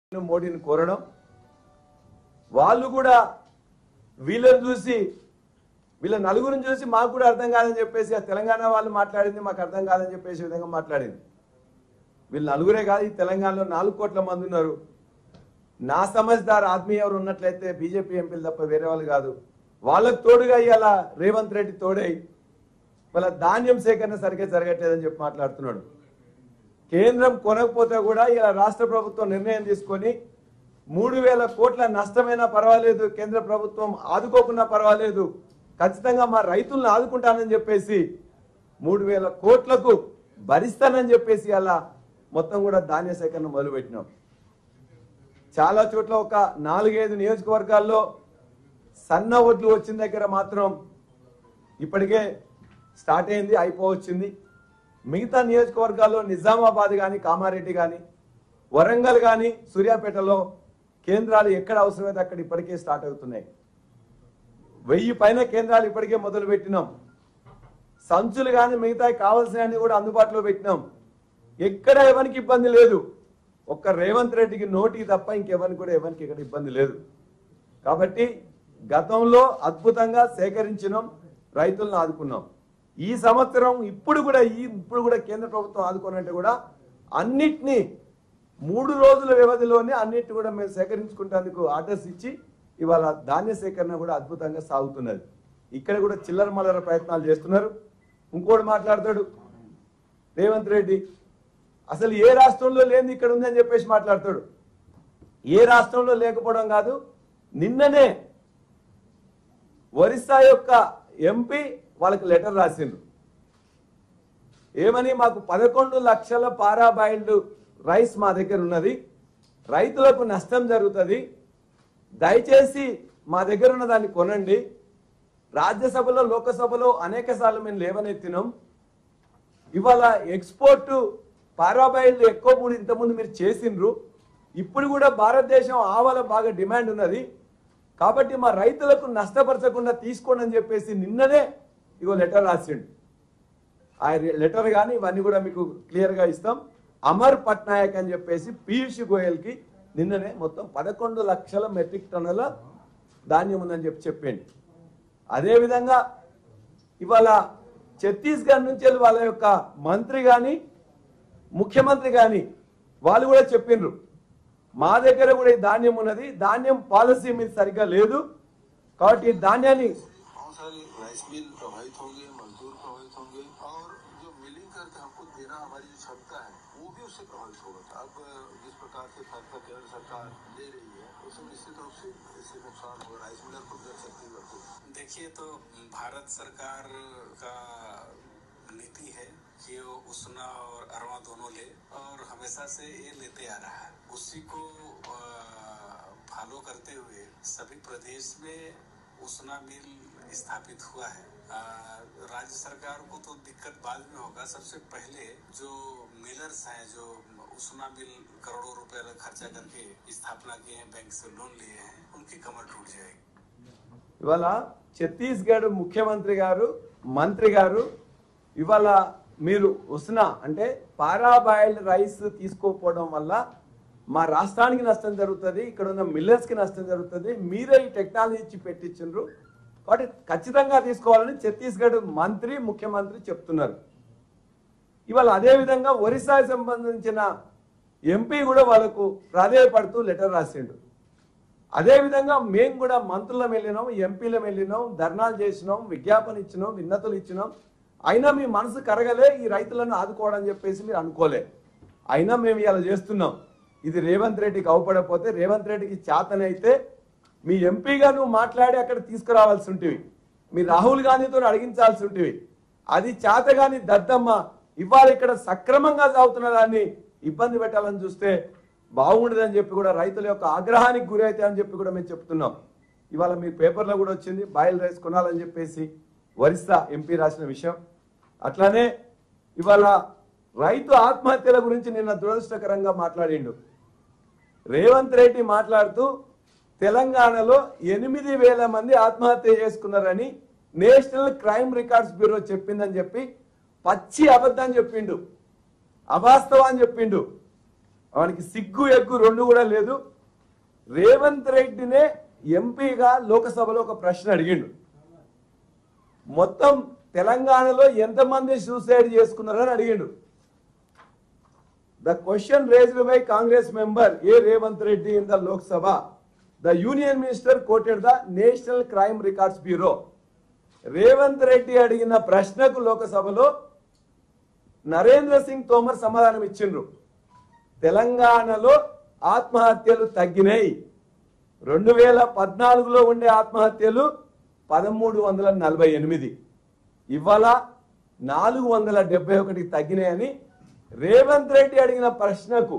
మోడీని కోరడం వాళ్ళు కూడా వీళ్ళని చూసి వీళ్ళ నలుగురిని చూసి మాకు కూడా అర్థం కాదని చెప్పేసి ఆ తెలంగాణ వాళ్ళు మాట్లాడింది మాకు అర్థం కాదని చెప్పేసి విధంగా మాట్లాడింది వీళ్ళు నలుగురే కాదు ఈ తెలంగాణలో నాలుగు కోట్ల మంది ఉన్నారు నా సమజ్దార్ ఆత్మీయ ఎవరు ఉన్నట్లయితే బీజేపీ ఎంపీలు తప్ప వేరే వాళ్ళు కాదు వాళ్ళకు తోడుగా ఇవాళ రేవంత్ రెడ్డి తోడై వాళ్ళ ధాన్యం సేకరణ సరిగ్గా జరగట్లేదని చెప్పి మాట్లాడుతున్నాడు కేంద్రం కొనకపోతే కూడా ఇలా రాష్ట్ర ప్రభుత్వం నిర్ణయం తీసుకొని మూడు వేల కోట్ల నష్టమైనా పర్వాలేదు కేంద్ర ప్రభుత్వం ఆదుకోకున్నా పర్వాలేదు ఖచ్చితంగా మా రైతులను ఆదుకుంటానని చెప్పేసి మూడు వేల కోట్లకు భరిస్తానని చెప్పేసి అలా మొత్తం కూడా ధాన్య సేకరణ మొదలుపెట్టినాం చాలా చోట్ల ఒక నాలుగైదు నియోజకవర్గాల్లో సన్న ఒడ్లు వచ్చిన దగ్గర మాత్రం ఇప్పటికే స్టార్ట్ అయింది అయిపోవచ్చింది మిగతా నియోజకవర్గాల్లో నిజామాబాద్ కానీ కామారెడ్డి కానీ వరంగల్ కానీ సూర్యాపేటలో కేంద్రాలు ఎక్కడ అవసరమైతే అక్కడ ఇప్పటికే స్టార్ట్ అవుతున్నాయి వెయ్యి పైన కేంద్రాలు ఇప్పటికే మొదలు పెట్టినాం సంచులు కానీ మిగతా కావాల్సినవన్నీ కూడా అందుబాటులో పెట్టినాం ఎక్కడ ఎవరికి ఇబ్బంది లేదు ఒక్క రేవంత్ రెడ్డికి నోటికి తప్ప ఇంకెవరికి కూడా ఎవరికి ఇక్కడ ఇబ్బంది లేదు కాబట్టి గతంలో అద్భుతంగా సేకరించినాం రైతులను ఆదుకున్నాం ఈ సంవత్సరం ఇప్పుడు కూడా ఈ ఇప్పుడు కూడా కేంద్ర ప్రభుత్వం ఆదుకోనంటే కూడా అన్నిటినీ మూడు రోజుల వ్యవధిలోనే అన్నిటిని కూడా మేము సేకరించుకుంటేందుకు ఆర్డర్స్ ఇచ్చి ఇవాళ ధాన్య సేకరణ కూడా అద్భుతంగా సాగుతున్నది ఇక్కడ కూడా చిల్లర మల్లర ప్రయత్నాలు చేస్తున్నారు ఇంకోటి మాట్లాడతాడు రేవంత్ రెడ్డి అసలు ఏ రాష్ట్రంలో లేని ఇక్కడ ఉందని చెప్పేసి మాట్లాడతాడు ఏ రాష్ట్రంలో లేకపోవడం కాదు నిన్ననే ఒరిస్సా యొక్క ఎంపీ వాళ్ళకి లెటర్ రాసిండ్రు ఏమని మాకు పదకొండు లక్షల పారాబాయిల్డ్ రైస్ మా దగ్గర ఉన్నది రైతులకు నష్టం జరుగుతుంది దయచేసి మా దగ్గర ఉన్న దాన్ని కొనండి రాజ్యసభలో లోకసభలో అనేక సార్లు మేము లేవనెత్తినాం ఇవాళ ఎక్స్పోర్ట్ పారాబాయిల్డ్ ఎక్కువ కూడా ఇంతకుముందు మీరు చేసిండ్రు ఇప్పుడు కూడా భారతదేశం ఆవల బాగా డిమాండ్ ఉన్నది కాబట్టి మా రైతులకు నష్టపరచకుండా తీసుకోండి అని చెప్పేసి నిన్ననే ఇగో లెటర్ రాసిండు ఆ లెటర్ కానీ ఇవన్నీ కూడా మీకు క్లియర్గా ఇస్తాం అమర్ పట్నాయక్ అని చెప్పేసి పీయూష్ గోయల్కి నిన్ననే మొత్తం పదకొండు లక్షల మెట్రిక్ టన్నుల ధాన్యం ఉందని చెప్పి చెప్పిండు అదేవిధంగా ఇవాళ ఛత్తీస్గఢ్ నుంచి వెళ్ళి వాళ్ళ యొక్క మంత్రి కానీ ముఖ్యమంత్రి కానీ వాళ్ళు కూడా చెప్పిండ్రు మా దగ్గర కూడా ఈ ధాన్యం ఉన్నది ధాన్యం పాలసీ మీద సరిగ్గా లేదు కాబట్టి ఈ ధాన్యాన్ని बहुत सारे राइस मिल प्रभावित होंगे मजदूर प्रभावित होंगे और जो मिलिंग करके हमको देना हमारी जो क्षमता है वो भी उससे प्रभावित होगा अब जिस प्रकार से फैसला केंद्र सरकार ले रही है उससे निश्चित रूप से इससे नुकसान होगा राइस मिलर को जल सकती है देखिए तो भारत सरकार का नीति है कि वो उसना और अरवा दोनों ले और हमेशा से ये लेते आ रहा है उसी को फॉलो करते हुए सभी प्रदेश में उसना मिल स्थापित हुआ है अ, राज्य सरकार को तो दिक्कत बाद में होगा सबसे पहले जो मिलर्स हैं जो उसना मिल करोड़ों रुपए खर्चा करके स्थापना किए हैं बैंक से लोन लिए हैं उनकी कमर टूट जाएगी ఇవాళ ఛత్తీస్గఢ్ ముఖ్యమంత్రి గారు మంత్రి గారు ఇవాళ మీరు ఉస్నా అంటే పారాబాయిల్డ్ రైస్ తీసుకోకపోవడం వల్ల మా రాష్ట్రానికి నష్టం జరుగుతుంది ఇక్కడ ఉన్న మిల్లర్స్ కి నష్టం జరుగుతుంది మీరే ఈ టెక్నాలజీ ఇచ్చి పెట్టించిండ్రు కాబట్టి ఖచ్చితంగా తీసుకోవాలని ఛత్తీస్గఢ్ మంత్రి ముఖ్యమంత్రి చెప్తున్నారు ఇవాళ అదే విధంగా ఒరిస్సాకి సంబంధించిన ఎంపీ కూడా వాళ్ళకు ప్రాధేయపడుతూ లెటర్ రాసిండు అదే విధంగా మేము కూడా మంత్రులం వెళ్ళినాం ఎంపీలం వెళ్ళినాం ధర్నాలు చేసినాం విజ్ఞాపన ఇచ్చినాం విన్నతులు ఇచ్చినాం అయినా మీ మనసు కరగలే ఈ రైతులను ఆదుకోవడం చెప్పేసి మీరు అనుకోలే అయినా మేము ఇలా చేస్తున్నాం ఇది రేవంత్ రెడ్డికి అవపడకపోతే రేవంత్ రెడ్డికి చేతనైతే మీ ఎంపీగా నువ్వు మాట్లాడి అక్కడ తీసుకురావాల్సి ఉంటివి మీ రాహుల్ గాంధీతో అడిగించాల్సి ఉంటివి అది చేతగాని దద్దమ్మ ఇవాళ ఇక్కడ సక్రమంగా సాగుతున్న దాన్ని ఇబ్బంది పెట్టాలని చూస్తే బాగుండదని చెప్పి కూడా రైతుల యొక్క ఆగ్రహానికి గురి అవుతాయని చెప్పి కూడా మేము చెప్తున్నాం ఇవాళ మీ పేపర్లో కూడా వచ్చింది బాయిల్ రైస్ కొనాలని చెప్పేసి వరిస్తా ఎంపీ రాసిన విషయం అట్లానే ఇవాళ రైతు ఆత్మహత్యల గురించి నిన్న దురదృష్టకరంగా మాట్లాడిండు రేవంత్ రెడ్డి మాట్లాడుతూ తెలంగాణలో ఎనిమిది వేల మంది ఆత్మహత్య చేసుకున్నారని నేషనల్ క్రైమ్ రికార్డ్స్ బ్యూరో చెప్పిందని చెప్పి పచ్చి అబద్ధం చెప్పిండు అవాస్తవం అని చెప్పిండు వానికి సిగ్గు ఎగ్గు రెండు కూడా లేదు రేవంత్ రెడ్డినే ఎంపీగా లోకసభలో ఒక ప్రశ్న అడిగిండు మొత్తం తెలంగాణలో ఎంతమంది సూసైడ్ చేసుకున్నారని అడిగిండు the question raised by Congress member a Revanth Reddy in the Lok Sabha the union minister quoted the national crime records bureau Revanth Reddy అడిగిన ప్రశ్నకు లోకసభలో నరేంద్ర సింగ్ తోమర్ సమాధానం ఇచ్చిండ్రు తెలంగాణలో ఆత్మహత్యలు తగ్గినాయి రెండు వేల పద్నాలుగులో ఉండే ఆత్మహత్యలు పదమూడు వందల నలభై ఎనిమిది ఇవాళ నాలుగు వందల డెబ్బై ఒకటికి తగ్గినాయని రేవంత్ రెడ్డి అడిగిన ప్రశ్నకు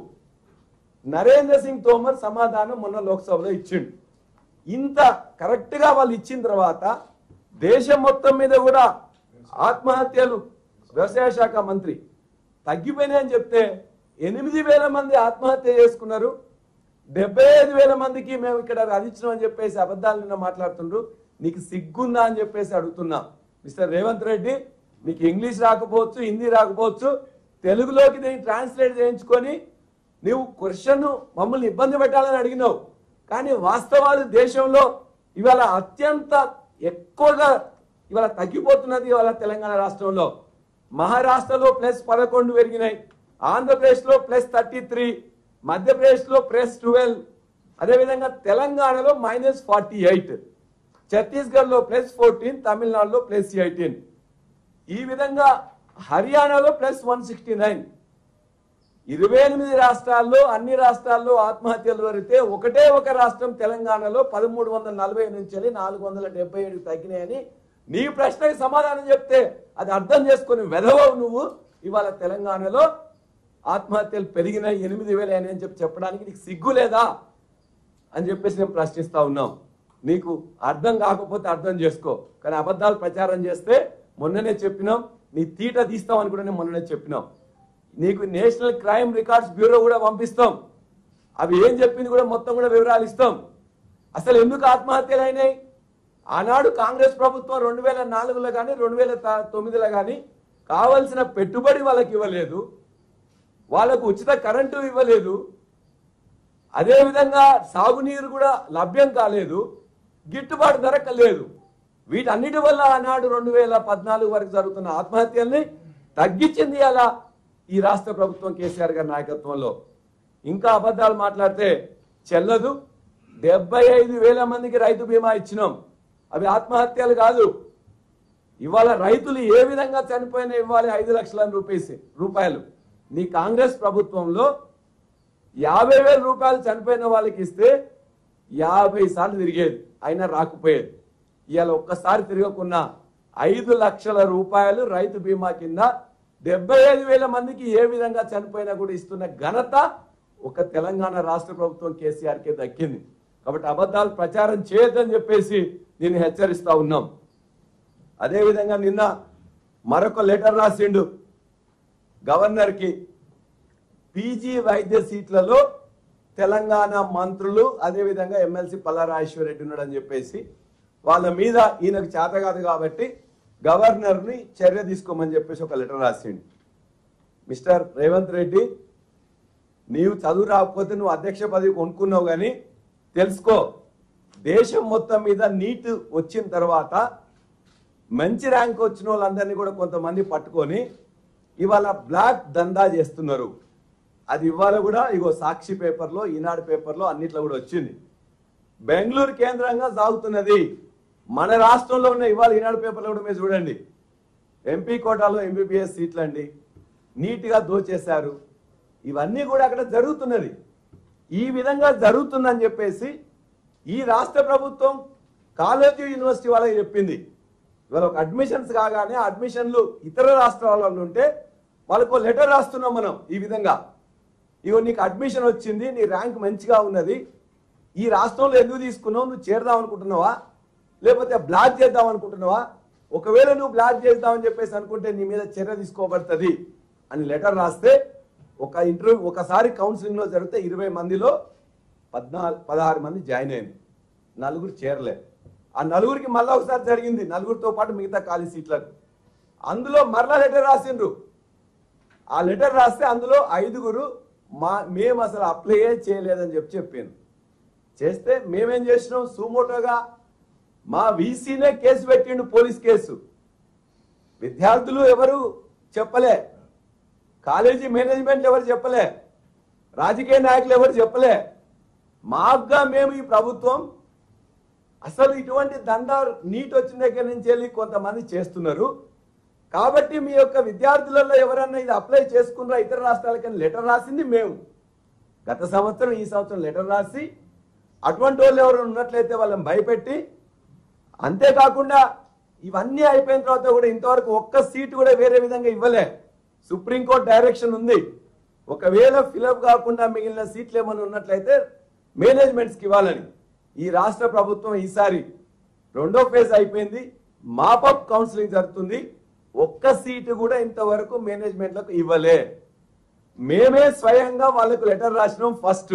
నరేంద్ర సింగ్ తోమర్ సమాధానం మొన్న లోక్సభలో ఇచ్చిండు ఇంత కరెక్ట్ గా వాళ్ళు ఇచ్చిన తర్వాత దేశం మొత్తం మీద కూడా ఆత్మహత్యలు వ్యవసాయ శాఖ మంత్రి తగ్గిపోయినాయని చెప్తే ఎనిమిది వేల మంది ఆత్మహత్య చేసుకున్నారు డెబ్బై ఐదు వేల మందికి మేము ఇక్కడ అది ఇచ్చినాం అని చెప్పేసి అబద్ధాలు నిన్న మాట్లాడుతుండ్రు నీకు సిగ్గుందా అని చెప్పేసి అడుగుతున్నా మిస్టర్ రేవంత్ రెడ్డి మీకు ఇంగ్లీష్ రాకపోవచ్చు హిందీ రాకపోవచ్చు తెలుగులోకి దీన్ని ట్రాన్స్లేట్ చేయించుకొని నీవు క్వశ్చన్ మమ్మల్ని ఇబ్బంది పెట్టాలని అడిగినావు కానీ వాస్తవాలు దేశంలో ఇవాళ అత్యంత ఎక్కువగా ఇవాళ తగ్గిపోతున్నది ఇవాళ తెలంగాణ రాష్ట్రంలో మహారాష్ట్రలో ప్లస్ పదకొండు పెరిగినాయి ఆంధ్రప్రదేశ్లో ప్లస్ థర్టీ త్రీ మధ్యప్రదేశ్లో ప్లస్ ట్వెల్వ్ అదేవిధంగా తెలంగాణలో మైనస్ ఫార్టీ ఎయిట్ ఛత్తీస్గఢ్లో ప్లస్ ఫోర్టీన్ తమిళనాడులో ప్లస్ ఎయిటీన్ ఈ విధంగా హర్యానాలో ప్లస్ వన్ సిక్స్టీ నైన్ ఇరవై ఎనిమిది రాష్ట్రాల్లో అన్ని రాష్ట్రాల్లో ఆత్మహత్యలు జరిగితే ఒకటే ఒక రాష్ట్రం తెలంగాణలో పదమూడు వందల నలభై నుంచి వెళ్ళి నాలుగు వందల డెబ్బై ఏడు తగ్గినాయని నీ ప్రశ్నకి సమాధానం చెప్తే అది అర్థం చేసుకుని వెధవవు నువ్వు ఇవాళ తెలంగాణలో ఆత్మహత్యలు పెరిగినాయి ఎనిమిది వేలు అని చెప్పి చెప్పడానికి నీకు సిగ్గు లేదా అని చెప్పేసి మేము ప్రశ్నిస్తా ఉన్నాం నీకు అర్థం కాకపోతే అర్థం చేసుకో కానీ అబద్ధాలు ప్రచారం చేస్తే మొన్ననే చెప్పినాం నీ తీట తీస్తామని కూడా నేను మొన్ననే చెప్పినాం నీకు నేషనల్ క్రైమ్ రికార్డ్స్ బ్యూరో కూడా పంపిస్తాం అవి ఏం చెప్పింది కూడా మొత్తం కూడా వివరాలు ఇస్తాం అసలు ఎందుకు ఆత్మహత్యలు అయినాయి ఆనాడు కాంగ్రెస్ ప్రభుత్వం రెండు వేల నాలుగులో కానీ రెండు వేల త- తొమ్మిదిలో కానీ కావలసిన పెట్టుబడి వాళ్ళకి ఇవ్వలేదు వాళ్ళకు ఉచిత కరెంటు ఇవ్వలేదు అదేవిధంగా సాగునీరు కూడా లభ్యం కాలేదు గిట్టుబాటు ధర లేదు వీటన్నిటి వల్ల ఆనాడు రెండు వేల పద్నాలుగు వరకు జరుగుతున్న ఆత్మహత్యల్ని తగ్గించింది అలా ఈ రాష్ట్ర ప్రభుత్వం కేసీఆర్ గారి నాయకత్వంలో ఇంకా అబద్ధాలు మాట్లాడితే చెల్లదు డెబ్బై ఐదు వేల మందికి రైతు బీమా ఇచ్చినాం అవి ఆత్మహత్యలు కాదు ఇవాళ రైతులు ఏ విధంగా చనిపోయినా ఇవ్వాలి ఐదు లక్షల రూపీస్ రూపాయలు నీ కాంగ్రెస్ ప్రభుత్వంలో యాభై వేల రూపాయలు చనిపోయిన వాళ్ళకి ఇస్తే యాభై సార్లు తిరిగేది అయినా రాకపోయేది ఇవాళ ఒక్కసారి తిరగకున్నా ఐదు లక్షల రూపాయలు రైతు బీమా కింద డెబ్బై ఐదు వేల మందికి ఏ విధంగా చనిపోయినా కూడా ఇస్తున్న ఘనత ఒక తెలంగాణ రాష్ట్ర ప్రభుత్వం కేసీఆర్కే దక్కింది కాబట్టి అబద్ధాలు ప్రచారం చేయొద్దని చెప్పేసి నేను హెచ్చరిస్తా ఉన్నాం అదేవిధంగా నిన్న మరొక లెటర్ రాసిండు గవర్నర్కి పీజీ వైద్య సీట్లలో తెలంగాణ మంత్రులు అదేవిధంగా ఎమ్మెల్సీ పల్లారాజేశ్వర రెడ్డి ఉన్నాడని చెప్పేసి వాళ్ళ మీద ఈయనకు చేత కాదు కాబట్టి గవర్నర్ని చర్య తీసుకోమని చెప్పేసి ఒక లెటర్ రాసిండు మిస్టర్ రేవంత్ రెడ్డి నీవు చదువు రాకపోతే నువ్వు అధ్యక్ష పదవి కొనుక్కున్నావు కానీ తెలుసుకో దేశం మొత్తం మీద నీట్ వచ్చిన తర్వాత మంచి ర్యాంక్ వచ్చిన వాళ్ళందరినీ కూడా కొంతమంది పట్టుకొని ఇవాళ బ్లాక్ దందా చేస్తున్నారు అది ఇవాళ కూడా ఇగో సాక్షి పేపర్లో ఈనాడు పేపర్లో అన్నిట్లో కూడా వచ్చింది బెంగళూరు కేంద్రంగా సాగుతున్నది మన రాష్ట్రంలో ఉన్న ఇవాళ ఈనాడు పేపర్లో కూడా మీరు చూడండి ఎంపీ కోటాలో ఎంబీబీఎస్ సీట్లు అండి నీట్గా దోచేశారు ఇవన్నీ కూడా అక్కడ జరుగుతున్నది ఈ విధంగా జరుగుతుందని చెప్పేసి ఈ రాష్ట్ర ప్రభుత్వం కాలేజీ యూనివర్సిటీ వాళ్ళకి చెప్పింది ఇవాళ ఒక అడ్మిషన్స్ కాగానే అడ్మిషన్లు ఇతర రాష్ట్రాలలో ఉంటే వాళ్ళకు లెటర్ రాస్తున్నాం మనం ఈ విధంగా ఇగో నీకు అడ్మిషన్ వచ్చింది నీ ర్యాంక్ మంచిగా ఉన్నది ఈ రాష్ట్రంలో ఎందుకు తీసుకున్నావు నువ్వు చేరదాం అనుకుంటున్నావా లేకపోతే బ్లాక్ చేద్దాం అనుకుంటున్నావా ఒకవేళ నువ్వు బ్లాక్ చేద్దామని చెప్పేసి అనుకుంటే నీ మీద చర్య తీసుకోబడుతుంది అని లెటర్ రాస్తే ఒక ఇంటర్వ్యూ ఒకసారి కౌన్సిలింగ్ లో జరిగితే ఇరవై మందిలో పద్నాలుగు పదహారు మంది జాయిన్ అయింది నలుగురు చేరలే ఆ నలుగురికి మళ్ళా ఒకసారి జరిగింది నలుగురితో పాటు మిగతా ఖాళీ సీట్లకు అందులో మరలా లెటర్ రాసిండ్రు ఆ లెటర్ రాస్తే అందులో ఐదుగురు మా మేము అసలు అప్లైయే చేయలేదని చెప్పి చెప్పాను చేస్తే మేమేం చేసినాం సుమోటోగా మా వీసీనే కేసు పెట్టిండు పోలీస్ కేసు విద్యార్థులు ఎవరు చెప్పలే కాలేజీ మేనేజ్మెంట్ ఎవరు చెప్పలే రాజకీయ నాయకులు ఎవరు చెప్పలే మాకుగా మేము ఈ ప్రభుత్వం అసలు ఇటువంటి దందా నీట్ వచ్చిన దగ్గర నుంచి వెళ్ళి కొంతమంది చేస్తున్నారు కాబట్టి మీ యొక్క విద్యార్థులలో ఎవరన్నా ఇది అప్లై చేసుకున్నారా ఇతర రాష్ట్రాలకని లెటర్ రాసింది మేము గత సంవత్సరం ఈ సంవత్సరం లెటర్ రాసి అటువంటి వాళ్ళు ఎవరు ఉన్నట్లయితే వాళ్ళని భయపెట్టి అంతేకాకుండా ఇవన్నీ అయిపోయిన తర్వాత కూడా ఇంతవరకు ఒక్క సీటు కూడా వేరే విధంగా ఇవ్వలే సుప్రీంకోర్టు డైరెక్షన్ ఉంది ఒకవేళ ఫిలప్ కాకుండా మిగిలిన సీట్లు ఏమైనా ఉన్నట్లయితే మేనేజ్మెంట్స్కి ఇవ్వాలని ఈ రాష్ట్ర ప్రభుత్వం ఈసారి రెండో ఫేజ్ అయిపోయింది మాపప్ కౌన్సిలింగ్ జరుగుతుంది ఒక్క సీటు కూడా ఇంతవరకు మేనేజ్మెంట్లకు ఇవ్వలే మేమే స్వయంగా వాళ్ళకు లెటర్ రాసినాం ఫస్ట్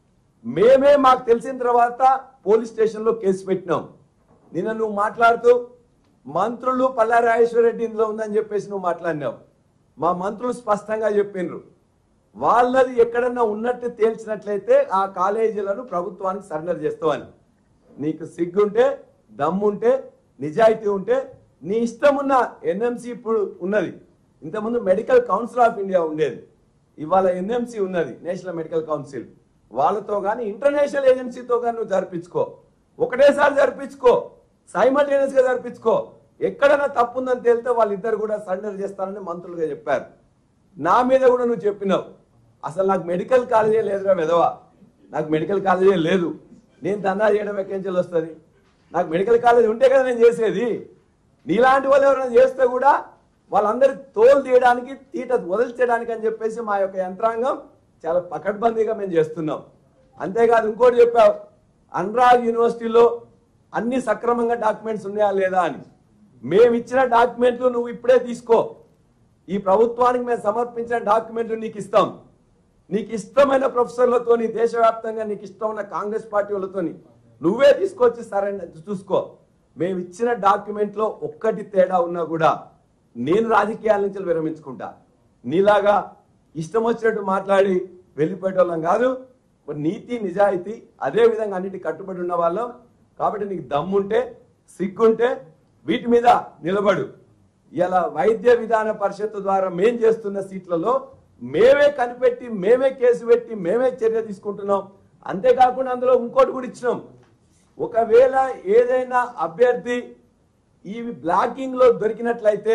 మేమే మాకు తెలిసిన తర్వాత పోలీస్ స్టేషన్లో కేసు పెట్టినాం నిన్న నువ్వు మాట్లాడుతూ మంత్రులు పల్లారాజేశ్వర రెడ్డి ఇందులో ఉందని చెప్పేసి నువ్వు మాట్లాడినావు మా మంత్రులు స్పష్టంగా చెప్పిండ్రు వాళ్ళది ఎక్కడన్నా ఉన్నట్టు తేల్చినట్లయితే ఆ కాలేజీలను ప్రభుత్వానికి సరెండర్ చేస్తామని నీకు సిగ్గుంటే దమ్ముంటే నిజాయితీ ఉంటే నీ ఇష్టం ఉన్న ఎన్ఎంసి ఇప్పుడు ఉన్నది ఇంతకుముందు మెడికల్ కౌన్సిల్ ఆఫ్ ఇండియా ఉండేది ఇవాళ ఎన్ఎంసి ఉన్నది నేషనల్ మెడికల్ కౌన్సిల్ వాళ్ళతో కానీ ఇంటర్నేషనల్ ఏజెన్సీతో కానీ నువ్వు జరిపించుకో ఒకటేసారి జరిపించుకో సైమల్టేనియస్ గా జరిపించుకో ఎక్కడైనా తప్పు ఉందని తేలితే వాళ్ళిద్దరు కూడా సరెండర్ చేస్తారని మంత్రులుగా చెప్పారు నా మీద కూడా నువ్వు చెప్పినావు అసలు నాకు మెడికల్ కాలేజే లేదురా విధవా నాకు మెడికల్ కాలేజే లేదు నేను దందా చేయడం ఎక్కించాలి వస్తుంది నాకు మెడికల్ కాలేజ్ ఉంటే కదా నేను చేసేది నీలాంటి వాళ్ళు ఎవరైనా చేస్తే కూడా వాళ్ళందరి తోలు తీయడానికి తీట వదిలించడానికి అని చెప్పేసి మా యొక్క యంత్రాంగం చాలా పకడ్బందీగా మేము చేస్తున్నాం అంతేకాదు ఇంకోటి చెప్పావు అనురాగ్ యూనివర్సిటీలో అన్ని సక్రమంగా డాక్యుమెంట్స్ ఉన్నాయా లేదా అని మేము ఇచ్చిన డాక్యుమెంట్లు నువ్వు ఇప్పుడే తీసుకో ఈ ప్రభుత్వానికి మేము సమర్పించిన డాక్యుమెంట్లు నీకు ఇస్తాం నీకు ఇష్టమైన ప్రొఫెసర్లతోని దేశవ్యాప్తంగా నీకు ఇష్టమైన కాంగ్రెస్ పార్టీ వాళ్ళతోని నువ్వే తీసుకొచ్చి సరైన చూసుకో మేము ఇచ్చిన డాక్యుమెంట్లో ఒక్కటి తేడా ఉన్నా కూడా నేను రాజకీయాల నుంచి విరమించుకుంటా నీలాగా ఇష్టం వచ్చినట్టు మాట్లాడి వెళ్ళిపోయేటోళ్ళం కాదు మరి నీతి నిజాయితీ అదే విధంగా అన్నిటి కట్టుబడి ఉన్న వాళ్ళం కాబట్టి నీకు దమ్ముంటే సిగ్గుంటే వీటి మీద నిలబడు ఇలా వైద్య విధాన పరిషత్ ద్వారా మేం చేస్తున్న సీట్లలో మేమే కనిపెట్టి మేమే కేసు పెట్టి మేమే చర్య తీసుకుంటున్నాం అంతేకాకుండా అందులో ఇంకోటి కూడా ఇచ్చినాం ఒకవేళ ఏదైనా అభ్యర్థి ఈ బ్లాకింగ్ లో దొరికినట్లయితే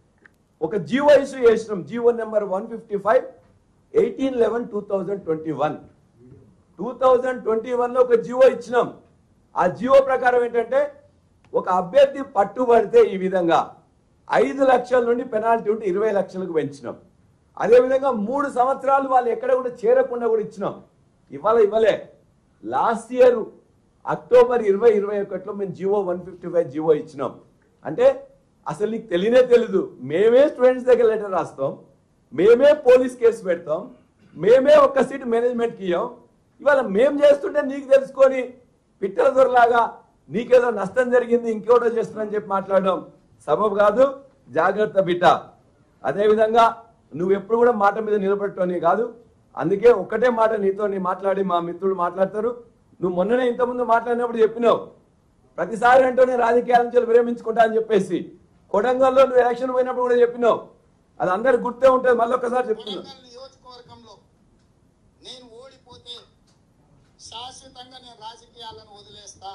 ఒక జీవో ఇష్యూ చేసినాం GO number one fifty five eighteen eleven two thousand twenty one two thousand twenty వన్లో ఒక జీవో ఇచ్చినాం ఆ జీవో ప్రకారం ఏంటంటే ఒక అభ్యర్థి పట్టుబడితే ఈ విధంగా ఐదు లక్షల నుండి పెనాల్టీ ఉంటే ఇరవై లక్షలకు పెంచినాం అదేవిధంగా మూడు సంవత్సరాలు వాళ్ళు ఎక్కడ కూడా చేరకుండా కూడా ఇచ్చినాం ఇవాళ ఇవ్వలే లాస్ట్ ఇయర్ అక్టోబర్ ఇరవై ఇరవై ఒకటిలో మేము GO one fifty five GO ఇచ్చినాం అంటే అసలు నీకు తెలియనే తెలీదు మేమే స్టూడెంట్స్ దగ్గర లెటర్ రాస్తాం మేమే పోలీస్ కేసు పెడతాం మేమే ఒక్క సీట్ మేనేజ్మెంట్కి ఇయ్యాం ఇవాళ మేం చేస్తుంటే నీకు తెలుసుకొని పిట్టల దొరలాగా నీకేదో నష్టం జరిగింది ఇంకోటో చేస్తున్నా చెప్పి మాట్లాడడం సబబు కాదు జాగ్రత్త బిడ్డ అదేవిధంగా నువ్వు ఎప్పుడు కూడా మాట మీద నిలబెట్టని కాదు అందుకే ఒక్కటే మాట నీతో నీ మాట్లాడి మా మిత్రుడు మాట్లాడతారు నువ్వు మొన్ననే ఇంతకుముందు మాట్లాడినప్పుడు చెప్పినావు ప్రతిసారి అంటూ నేను రాజకీయాల నుంచి విరమించుకుంటా అని చెప్పేసి కొడంగల్లో నువ్వు ఎలక్షన్ పోయినప్పుడు కూడా చెప్పినావు అది అందరికి గుర్తే ఉంటుంది మళ్ళీ ఒక్కసారి చెప్తున్నా కొడంగల్ నియోజకవర్గంలో నేను ఓడిపోతే శాశ్వతంగా నేను రాజకీయాలను వదిలేస్తా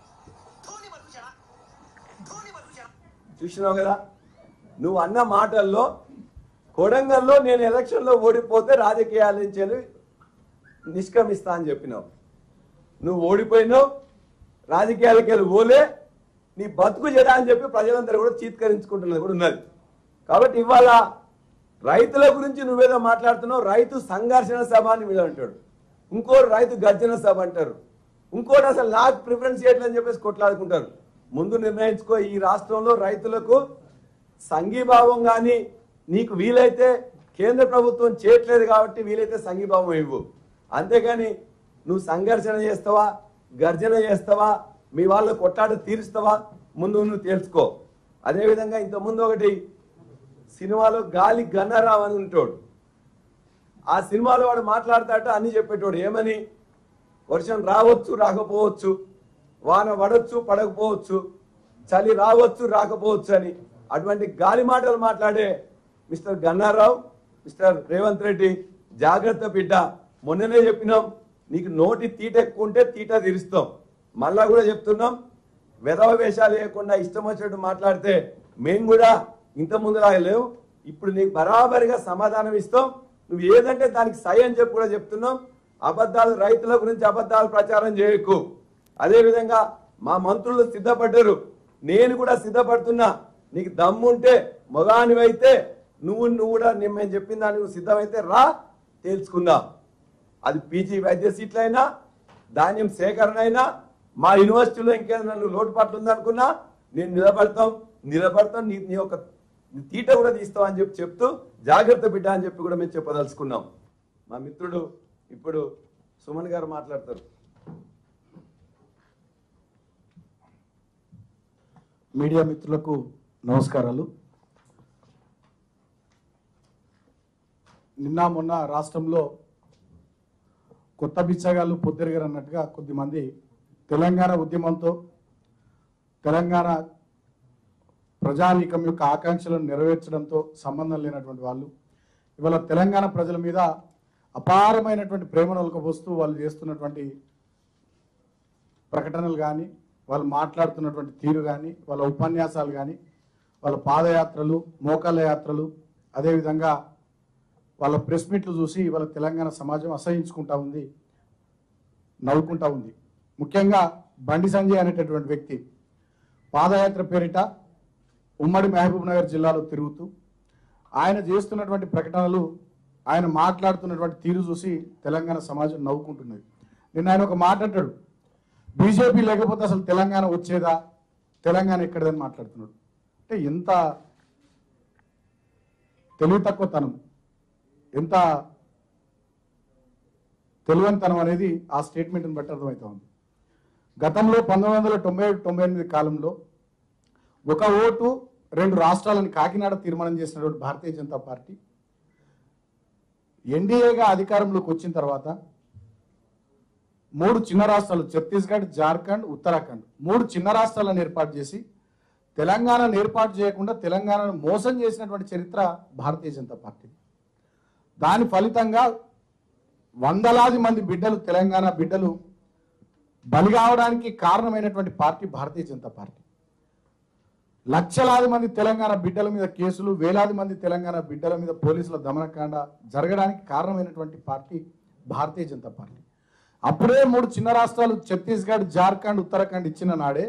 చూసినావు కదా నువ్వు అన్న మాటల్లో కొడంగల్లో నేను ఎలక్షన్లో ఓడిపోతే రాజకీయాల నుంచి వెళ్ళి నిష్క్రమిస్తా అని చెప్పినావు నువ్వు ఓడిపోయినావు రాజకీయాలకు వెళ్ళి ఓలే నీ బతుకు జడ అని చెప్పి ప్రజలందరూ కూడా చీత్కరించుకుంటున్నది కూడా ఉన్నది కాబట్టి ఇవాళ రైతుల గురించి నువ్వేదో మాట్లాడుతున్నావు రైతు సంఘర్షణ సభ అని వీళ్ళు అంటాడు ఇంకోటి రైతు గర్జన సభ అంటారు ఇంకోటి అసలు నాకు ప్రిఫరెన్స్ చేయట్లని చెప్పేసి కొట్లాడుకుంటారు ముందు నిర్ణయించుకో ఈ రాష్ట్రంలో రైతులకు సంఘీభావం కానీ నీకు వీలైతే కేంద్ర ప్రభుత్వం చేయట్లేదు కాబట్టి వీలైతే సంఘీభావం ఇవ్వు అంతేగాని నువ్వు సంఘర్షణ చేస్తావా గర్జన చేస్తావా మీ వాళ్ళ కొట్టాట తీరుస్తావా ముందు నువ్వు తేల్చుకో అదేవిధంగా ఇంత ముందు ఒకటి సినిమాలో గాలి గన్నరావు అని ఉంటాడు ఆ సినిమాలో వాడు మాట్లాడతాట అన్ని చెప్పేటోడు ఏమని వర్షం రావచ్చు రాకపోవచ్చు వాన పడవచ్చు పడకపోవచ్చు చలి రావచ్చు రాకపోవచ్చు అని అటువంటి గాలి మాటలు మాట్లాడే మిస్టర్ గన్నారావు మిస్టర్ రేవంత్ రెడ్డి జాగ్రత్త బిడ్డ మొన్ననే చెప్పినాం నీకు నోటి తీట ఎక్కువ ఉంటే తీట తీరుస్తాం మళ్ళా కూడా చెప్తున్నాం వెధవ వేషాలు లేకుండా ఇష్టం వచ్చినట్టు మాట్లాడితే మేము కూడా ఇంత ముందులాగా లేవు ఇప్పుడు నీకు బరాబరిగా సమాధానం ఇస్తాం నువ్వు ఏదంటే దానికి సై అని చెప్పి కూడా చెప్తున్నాం అబద్ధాలు రైతుల గురించి అబద్ధాలు ప్రచారం చేయకు అదే విధంగా మా మంత్రులు సిద్ధపడ్డారు నేను కూడా సిద్ధపడుతున్నా నీకు దమ్ముంటే మొగానివైతే నువ్వు నువ్వు కూడా నేను మేము చెప్పిన దానికి నువ్వు సిద్ధమైతే రా తేల్చుకుందాం అది పీజీ వైద్య సీట్లైనా ధాన్యం సేకరణ అయినా మా యూనివర్సిటీలో ఇంకేదైనా నువ్వు లోటుపాట్లు ఉందనుకున్నా నేను నిలబడతాం నిలబడతాం నీ నీ యొక్క నీ తీట కూడా తీస్తాం అని చెప్పి చెప్తూ జాగ్రత్త బిడ్డ అని చెప్పి కూడా మేము చెప్పదలుచుకున్నాం మా మిత్రుడు ఇప్పుడు సుమన్ గారు మాట్లాడతారు మీడియా మిత్రులకు నమస్కారాలు నిన్న మొన్న రాష్ట్రంలో కొత్త బిచ్చగాళ్ళు పొద్దురిగారు అన్నట్టుగా కొద్దిమంది తెలంగాణ ఉద్యమంతో తెలంగాణ ప్రజానీకం యొక్క ఆకాంక్షలను నెరవేర్చడంతో సంబంధం లేనటువంటి వాళ్ళు ఇవాళ తెలంగాణ ప్రజల మీద అపారమైనటువంటి ప్రేమను ఒలకబోస్తూ వాళ్ళు చేస్తున్నటువంటి ప్రకటనలు కానీ వాళ్ళు మాట్లాడుతున్నటువంటి తీరు కానీ వాళ్ళ ఉపన్యాసాలు కానీ వాళ్ళ పాదయాత్రలు మోకాళ్ళ యాత్రలు అదేవిధంగా వాళ్ళ ప్రెస్ మీట్లు చూసి వాళ్ళ తెలంగాణ సమాజం అసహించుకుంటా ఉంది నవ్వుకుంటా ఉంది ముఖ్యంగా బండి సంజయ్ అనేటటువంటి వ్యక్తి పాదయాత్ర పేరిట ఉమ్మడి మహబూబ్ నగర్ జిల్లాలో తిరుగుతూ ఆయన చేస్తున్నటువంటి ప్రకటనలు ఆయన మాట్లాడుతున్నటువంటి తీరు చూసి తెలంగాణ సమాజం నవ్వుకుంటున్నది నిన్న ఆయన ఒక మాట అంటాడు బీజేపీ లేకపోతే అసలు తెలంగాణ వచ్చేదా తెలంగాణ ఎక్కడదని మాట్లాడుతున్నాడు అంటే ఎంత తెలివి తక్కువతనం ఎంత తెలివనితనం అనేది ఆ స్టేట్మెంట్ని బట్టి అర్థమవుతా ఉంది గతంలో పంతొమ్మిది వందల తొంభై తొంభై ఎనిమిది కాలంలో ఒక ఓటు రెండు రాష్ట్రాలను కాకినాడ తీర్మానం చేసినటువంటి భారతీయ జనతా పార్టీ ఎన్డీఏగా అధికారంలోకి వచ్చిన తర్వాత మూడు చిన్న రాష్ట్రాలు ఛత్తీస్గఢ్ జార్ఖండ్ ఉత్తరాఖండ్ మూడు చిన్న రాష్ట్రాలను ఏర్పాటు చేసి తెలంగాణను ఏర్పాటు చేయకుండా తెలంగాణను మోసం చేసినటువంటి చరిత్ర భారతీయ జనతా పార్టీ దాని ఫలితంగా వందలాది మంది బిడ్డలు తెలంగాణ బిడ్డలు బలి కావడానికి కారణమైనటువంటి పార్టీ భారతీయ జనతా పార్టీ లక్షలాది మంది తెలంగాణ బిడ్డల మీద కేసులు వేలాది మంది తెలంగాణ బిడ్డల మీద పోలీసుల దమనకాండ జరగడానికి కారణమైనటువంటి పార్టీ భారతీయ జనతా పార్టీ అప్పుడే మూడు చిన్న రాష్ట్రాలు ఛత్తీస్గఢ్ జార్ఖండ్ ఉత్తరాఖండ్ ఇచ్చిన నాడే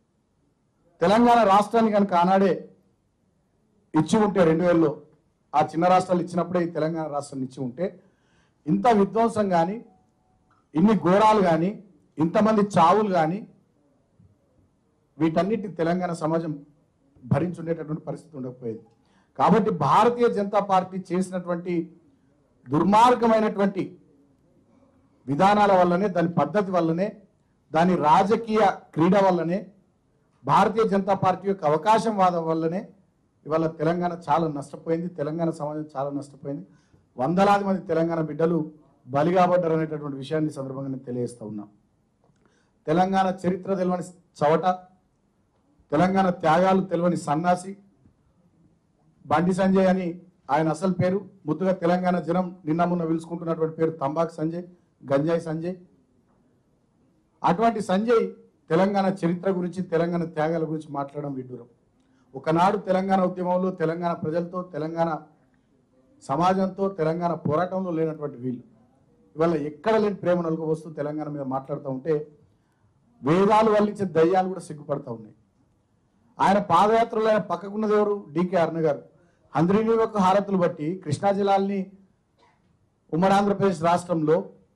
తెలంగాణ రాష్ట్రాన్ని కనుక ఆనాడే ఇచ్చి ఉంటే రెండు వేలలో ఆ చిన్న రాష్ట్రాలు ఇచ్చినప్పుడే ఈ తెలంగాణ రాష్ట్రాన్ని ఇచ్చి ఉంటే ఇంత విధ్వంసం కానీ ఇన్ని ఘోరాలు కానీ ఇంతమంది చావులు కానీ వీటన్నిటి తెలంగాణ సమాజం భరించుండేటటువంటి పరిస్థితి ఉండకపోయేది కాబట్టి భారతీయ జనతా పార్టీ చేసినటువంటి దుర్మార్గమైనటువంటి విధానాల వల్లనే దాని పద్ధతి వల్లనే దాని రాజకీయ క్రీడ వల్లనే భారతీయ జనతా పార్టీ యొక్క అవకాశం వాదం వల్లనే ఇవాళ తెలంగాణ చాలా నష్టపోయింది తెలంగాణ సమాజం చాలా నష్టపోయింది వందలాది మంది తెలంగాణ బిడ్డలు బలి కాబడ్డారు అనేటటువంటి విషయాన్ని ఈ సందర్భంగా నేను తెలియజేస్తా ఉన్నా తెలంగాణ చరిత్ర తెలియని చవట తెలంగాణ త్యాగాలు తెలియని సన్నాసి బండి సంజయ్ అని ఆయన అసలు పేరు ముద్దుగా తెలంగాణ జనం నిన్న మొన్న పిలుచుకుంటున్నటువంటి పేరు తంబాకు సంజయ్ గంజాయి సంజయ్ అటువంటి సంజయ్ తెలంగాణ చరిత్ర గురించి తెలంగాణ త్యాగాల గురించి మాట్లాడడం విడ్డూరం ఒకనాడు తెలంగాణ ఉద్యమంలో తెలంగాణ ప్రజలతో తెలంగాణ సమాజంతో తెలంగాణ పోరాటంలో లేనటువంటి వీళ్ళు ఇవాళ ఎక్కడ లేని ప్రేమ నలుగు వస్తూ తెలంగాణ మీద మాట్లాడుతూ ఉంటే వేదాలు వల్లించే దయ్యాలు కూడా సిగ్గుపడతా ఉన్నాయి ఆయన పాదయాత్రలో ఆయన పక్కకున్నది ఎవరు డికే అరుణ గారు అందరినీ యొక్క హారతులు బట్టి కృష్ణా జిల్లాల్ని ఉమ్మడి ఆంధ్రప్రదేశ్ రాష్ట్రంలో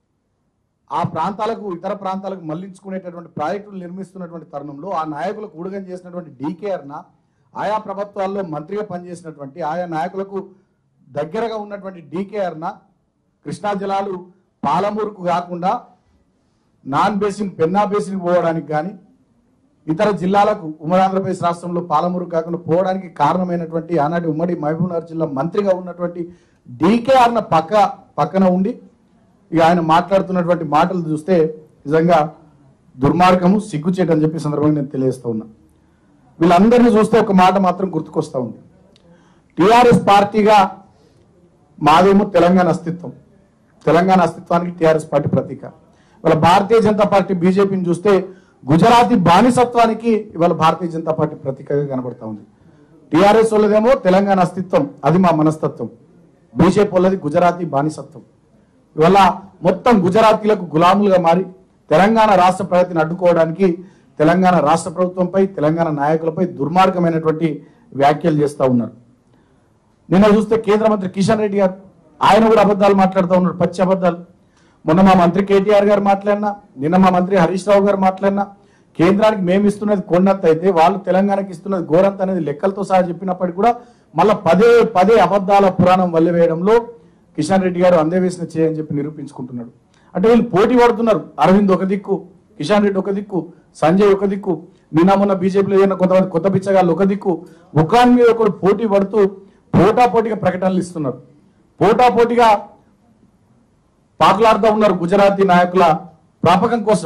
ఆ ప్రాంతాలకు ఇతర ప్రాంతాలకు మళ్లించుకునేటటువంటి ప్రాజెక్టులు నిర్మిస్తున్నటువంటి తరుణంలో ఆ నాయకులకు ఊడగం చేసినటువంటి డీకే అరుణ ఆయా ప్రభుత్వాల్లో మంత్రిగా పనిచేసినటువంటి ఆయా నాయకులకు దగ్గరగా ఉన్నటువంటి డీకే అరుణ కృష్ణా జలాలు పాలమూరుకు కాకుండా నాన్ బేసిన్ పెన్నా బేసిన్ పోవడానికి కానీ ఇతర జిల్లాలకు ఉమ్మడి ఆంధ్రప్రదేశ్ రాష్ట్రంలో పాలమూరు కాకుండా పోవడానికి కారణమైనటువంటి ఆనాటి ఉమ్మడి మహబూబ్నగర్ జిల్లా మంత్రిగా ఉన్నటువంటి డీకే అన్న పక్క పక్కన ఉండి ఇక ఆయన మాట్లాడుతున్నటువంటి మాటలు చూస్తే నిజంగా దుర్మార్గము సిగ్గుచేటు అని చెప్పి ఈ సందర్భంగా నేను తెలియజేస్తూ ఉన్నా వీళ్ళందరినీ చూస్తే ఒక మాట మాత్రం గుర్తుకొస్తా ఉంది టిఆర్ఎస్ పార్టీగా మాదేమో తెలంగాణ అస్తిత్వం తెలంగాణ అస్తిత్వానికి టిఆర్ఎస్ పార్టీ ప్రతీక ఇవాళ భారతీయ జనతా పార్టీ బీజేపీని చూస్తే గుజరాతీ బానిసత్వానికి ఇవాళ భారతీయ జనతా పార్టీ ప్రతీకగా కనబడతా ఉంది టిఆర్ఎస్ వాళ్ళదేమో తెలంగాణ అస్తిత్వం అది మా మనస్తత్వం బీజేపీ వాళ్ళది గుజరాతీ బానిసత్వం ఇవాళ మొత్తం గుజరాతీలకు గులాములుగా మారి తెలంగాణ రాష్ట్ర ప్రగతిని అడ్డుకోవడానికి తెలంగాణ రాష్ట్ర ప్రభుత్వంపై తెలంగాణ నాయకులపై దుర్మార్గమైనటువంటి వ్యాఖ్యలు చేస్తూ ఉన్నారు నిన్న చూస్తే కేంద్ర మంత్రి కిషన్ రెడ్డి గారు ఆయన కూడా అబద్ధాలు మాట్లాడుతూ ఉన్నాడు పచ్చి అబద్ధాలు మొన్న మా మంత్రి కేటీఆర్ గారు మాట్లాడినా నిన్న మా మంత్రి హరీష్ రావు గారు మాట్లాడినా కేంద్రానికి మేము ఇస్తున్నది కొండంత అయితే వాళ్ళు తెలంగాణకి ఇస్తున్నది గోరంత అనేది లెక్కలతో సహా చెప్పినప్పటికీ కూడా మళ్ళీ పదే పదే అబద్ధాల పురాణం వల్లవేయడంలో కిషన్ రెడ్డి గారు అందేవేసిన చేయని చెప్పి నిరూపించుకుంటున్నాడు అంటే వీళ్ళు పోటీ పడుతున్నారు అరవింద్ ఒక దిక్కు కిషన్ రెడ్డి ఒక దిక్కు సంజయ్ ఒక దిక్కు నిన్న మొన్న బీజేపీలో చేరిన కొంతమంది కొత్త పిచ్చగాళ్ళు ఒక దిక్కు ఒకరి మీద ఒకడు పోటీ పడుతూ పోటా పోటీగా ప్రకటనలు ఇస్తున్నారు పోటా పోటీగా పాకులాడుతూ ఉన్నారు గుజరాతీ నాయకుల ప్రాపకం కోసం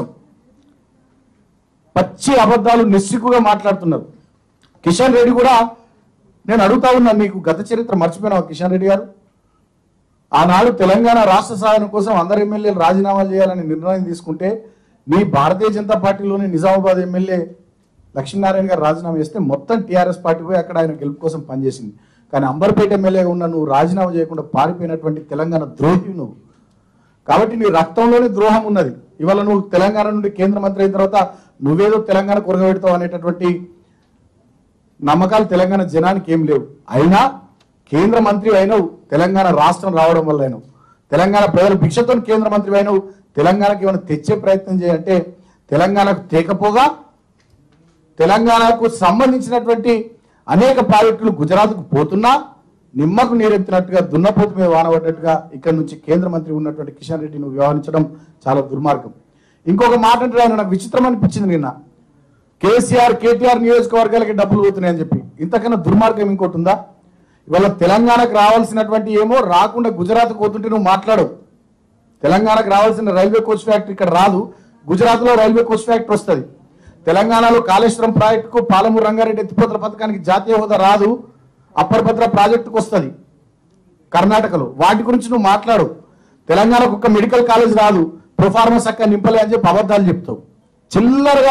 పచ్చి అబద్ధాలు నిస్సిగ్గుగా మాట్లాడుతున్నారు కిషన్ రెడ్డి కూడా నేను అడుగుతా ఉన్నా మీకు గత చరిత్ర మర్చిపోయినావా కిషన్ రెడ్డి గారు ఆనాడు తెలంగాణ రాష్ట్ర సాధన కోసం అందరు ఎమ్మెల్యేలు రాజీనామాలు చేయాలని నిర్ణయం తీసుకుంటే మీ భారతీయ జనతా పార్టీలోని నిజామాబాద్ ఎమ్మెల్యే లక్ష్మీనారాయణ గారు రాజీనామా చేస్తే మొత్తం టీఆర్ఎస్ పార్టీ పోయి అక్కడ ఆయన గెలుపు కోసం పనిచేసింది కానీ అంబర్పేట ఎమ్మెల్యేగా ఉన్న నువ్వు రాజీనామా చేయకుండా పారిపోయినటువంటి తెలంగాణ ద్రోహి నువ్వు కాబట్టి నీ రక్తంలోనే ద్రోహం ఉన్నది ఇవాళ నువ్వు తెలంగాణ నుండి కేంద్ర మంత్రి అయిన తర్వాత నువ్వేదో తెలంగాణ కొరగబెడతావు అనేటటువంటి నమ్మకాలు తెలంగాణ జనానికి ఏం లేవు అయినా కేంద్ర మంత్రి అయినవు తెలంగాణ రాష్ట్రం రావడం వల్ల అయినవు తెలంగాణ ప్రజల భిక్షతో కేంద్ర మంత్రి అయినవు తెలంగాణకి ఏమైనా తెచ్చే ప్రయత్నం చేయంటే తెలంగాణకు తేకపోగా తెలంగాణకు సంబంధించినటువంటి అనేక ప్రాజెక్టులు గుజరాత్కు పోతున్నా నిమ్మకు నీరెత్తినట్టుగా దున్నపోతు మీద వానబడ్డట్టుగా ఇక్కడ నుంచి కేంద్ర మంత్రి ఉన్నటువంటి కిషన్ రెడ్డి నువ్వు వ్యవహరించడం చాలా దుర్మార్గం ఇంకొక మాట అంటే ఆయన నాకు విచిత్రం అనిపించింది నిన్న కేసీఆర్ కేటీఆర్ నియోజకవర్గాలకి డబ్బులు పోతున్నాయని చెప్పి ఇంతకన్నా దుర్మార్గం ఇంకోటి ఉందా ఇవాళ తెలంగాణకు రావాల్సినటువంటి ఏమో రాకుండా గుజరాత్ పోతుంటే నువ్వు మాట్లాడవు తెలంగాణకు రావాల్సిన రైల్వే కోచ్ ఫ్యాక్టరీ ఇక్కడ రాదు గుజరాత్ లో రైల్వే కోచ్ ఫ్యాక్టరీ వస్తుంది తెలంగాణలో కాళేశ్వరం ప్రాజెక్టుకు పాలమూరు రంగారెడ్డి ఎత్తిపోతల పథకానికి జాతీయ హోదా రాదు అప్పర్ భద్ర ప్రాజెక్టుకు వస్తుంది కర్ణాటకలో వాటి గురించి నువ్వు మాట్లాడు తెలంగాణకు ఒక మెడికల్ కాలేజ్ రాదు ప్రొఫార్మా చక్క నింపలే అని చెప్పి అబద్ధాలు చెప్తావు చిల్లరగా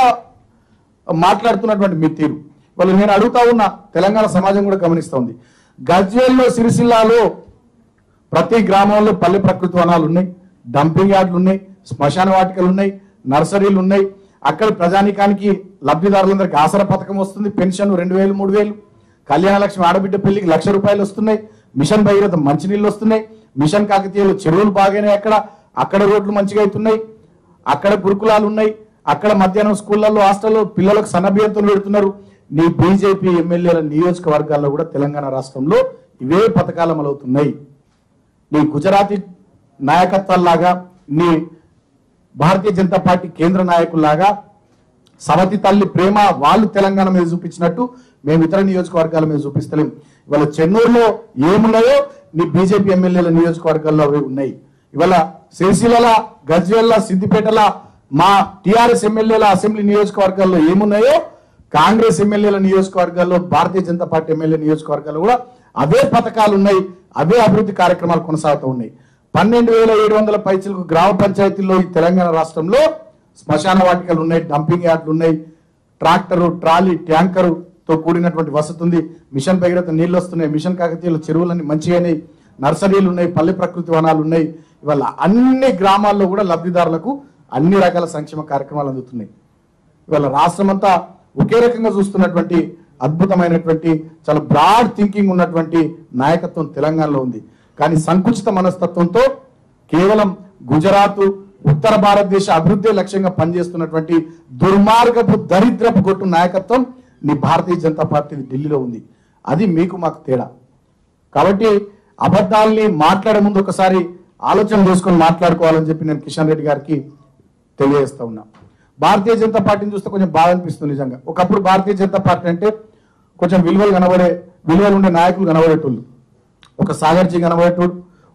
మాట్లాడుతున్నటువంటి మీ తీరు వాళ్ళు నేను అడుగుతా ఉన్నా తెలంగాణ సమాజం కూడా గమనిస్తూ ఉంది గజ్వేల్లో సిరిసిల్లాలో ప్రతి గ్రామంలో పల్లె ప్రకృతి వనాలు ఉన్నాయి డంపింగ్ యార్డులు ఉన్నాయి శ్మశాన వాటికలు ఉన్నాయి నర్సరీలు ఉన్నాయి అక్కడ ప్రజానికానికి లబ్ధిదారులందరికీ ఆసరా పథకం వస్తుంది పెన్షన్ రెండు వేలు మూడు వేలు కళ్యాణ లక్ష్మి ఆడబిడ్డ పెళ్లికి లక్ష రూపాయలు వస్తున్నాయి మిషన్ భగీరథ మంచినీళ్ళు వస్తున్నాయి మిషన్ కాకతీయలు చెరువులు బాగానే అక్కడ అక్కడ రోడ్లు మంచిగా అవుతున్నాయి అక్కడ గురుకులాలు ఉన్నాయి అక్కడ మధ్యాహ్నం స్కూళ్ళల్లో హాస్టల్లో పిల్లలకు సన్నబియ్యంతో పెడుతున్నారు నీ బీజేపీ ఎమ్మెల్యేల నియోజకవర్గాల్లో కూడా తెలంగాణ రాష్ట్రంలో ఇవే పథకాలు అమలవుతున్నాయి నీ గుజరాతీ నాయకత్వాల్లాగా నీ భారతీయ జనతా పార్టీ కేంద్ర నాయకుల్లాగా సవతి తల్లి ప్రేమ వాళ్ళు తెలంగాణ మీద చూపించినట్టు మేము ఇతర నియోజకవర్గాల మీద చూపిస్తలేం ఇవాళ చెన్నూరులో ఏమున్నాయో నీ బీజేపీ ఎమ్మెల్యేల నియోజకవర్గాల్లో అవి ఉన్నాయి ఇవాళ సిరిసిల్ల గజ్వేల్ల సిద్దిపేటల మా టిఆర్ఎస్ ఎమ్మెల్యేల అసెంబ్లీ నియోజకవర్గాల్లో ఏమున్నాయో కాంగ్రెస్ ఎమ్మెల్యేల నియోజకవర్గాల్లో భారతీయ జనతా పార్టీ ఎమ్మెల్యే నియోజకవర్గాల్లో కూడా అవే పథకాలు ఉన్నాయి అవే అభివృద్ధి కార్యక్రమాలు కొనసాగుతూ ఉన్నాయి పన్నెండు వేల ఏడు వందల పైచలకు గ్రామ పంచాయతీల్లో ఈ తెలంగాణ రాష్ట్రంలో శ్మశాన వాటికలు ఉన్నాయి డంపింగ్ యార్డులు ఉన్నాయి ట్రాక్టరు ట్రాలీ ట్యాంకరుతో కూడినటువంటి వసతి ఉంది మిషన్ భగీరథ నీళ్ళు వస్తున్నాయి మిషన్ కాకతీయులు చెరువులన్నీ మంచిగానే నర్సరీలు ఉన్నాయి పల్లె ప్రకృతి వనాలు ఉన్నాయి ఇవాళ అన్ని గ్రామాల్లో కూడా లబ్ధిదారులకు అన్ని రకాల సంక్షేమ కార్యక్రమాలు అందుతున్నాయి ఇవాళ రాష్ట్రం అంతా ఒకే రకంగా చూస్తున్నటువంటి అద్భుతమైనటువంటి చాలా బ్రాడ్ థింకింగ్ ఉన్నటువంటి నాయకత్వం తెలంగాణలో ఉంది కానీ సంకుచిత మనస్తత్వంతో కేవలం గుజరాత్ ఉత్తర భారతదేశ అభివృద్ధి లక్ష్యంగా పనిచేస్తున్నటువంటి దుర్మార్గపు దరిద్రపు కొట్టు నాయకత్వం నీ భారతీయ జనతా పార్టీ ఢిల్లీలో ఉంది అది మీకు మాకు తేడా కాబట్టి అబద్ధాల్ని మాట్లాడే ముందు ఒకసారి ఆలోచన చేసుకొని మాట్లాడుకోవాలని చెప్పి నేను కిషన్ రెడ్డి గారికి తెలియజేస్తా ఉన్నా భారతీయ జనతా పార్టీని చూస్తే కొంచెం బాధ అనిపిస్తుంది నిజంగా ఒకప్పుడు భారతీయ జనతా పార్టీ అంటే కొంచెం విలువలు కనబడే విలువలు ఉండే నాయకులు కనబడేటోళ్ళు ఒక సాగర్జీ కనబడేటోడు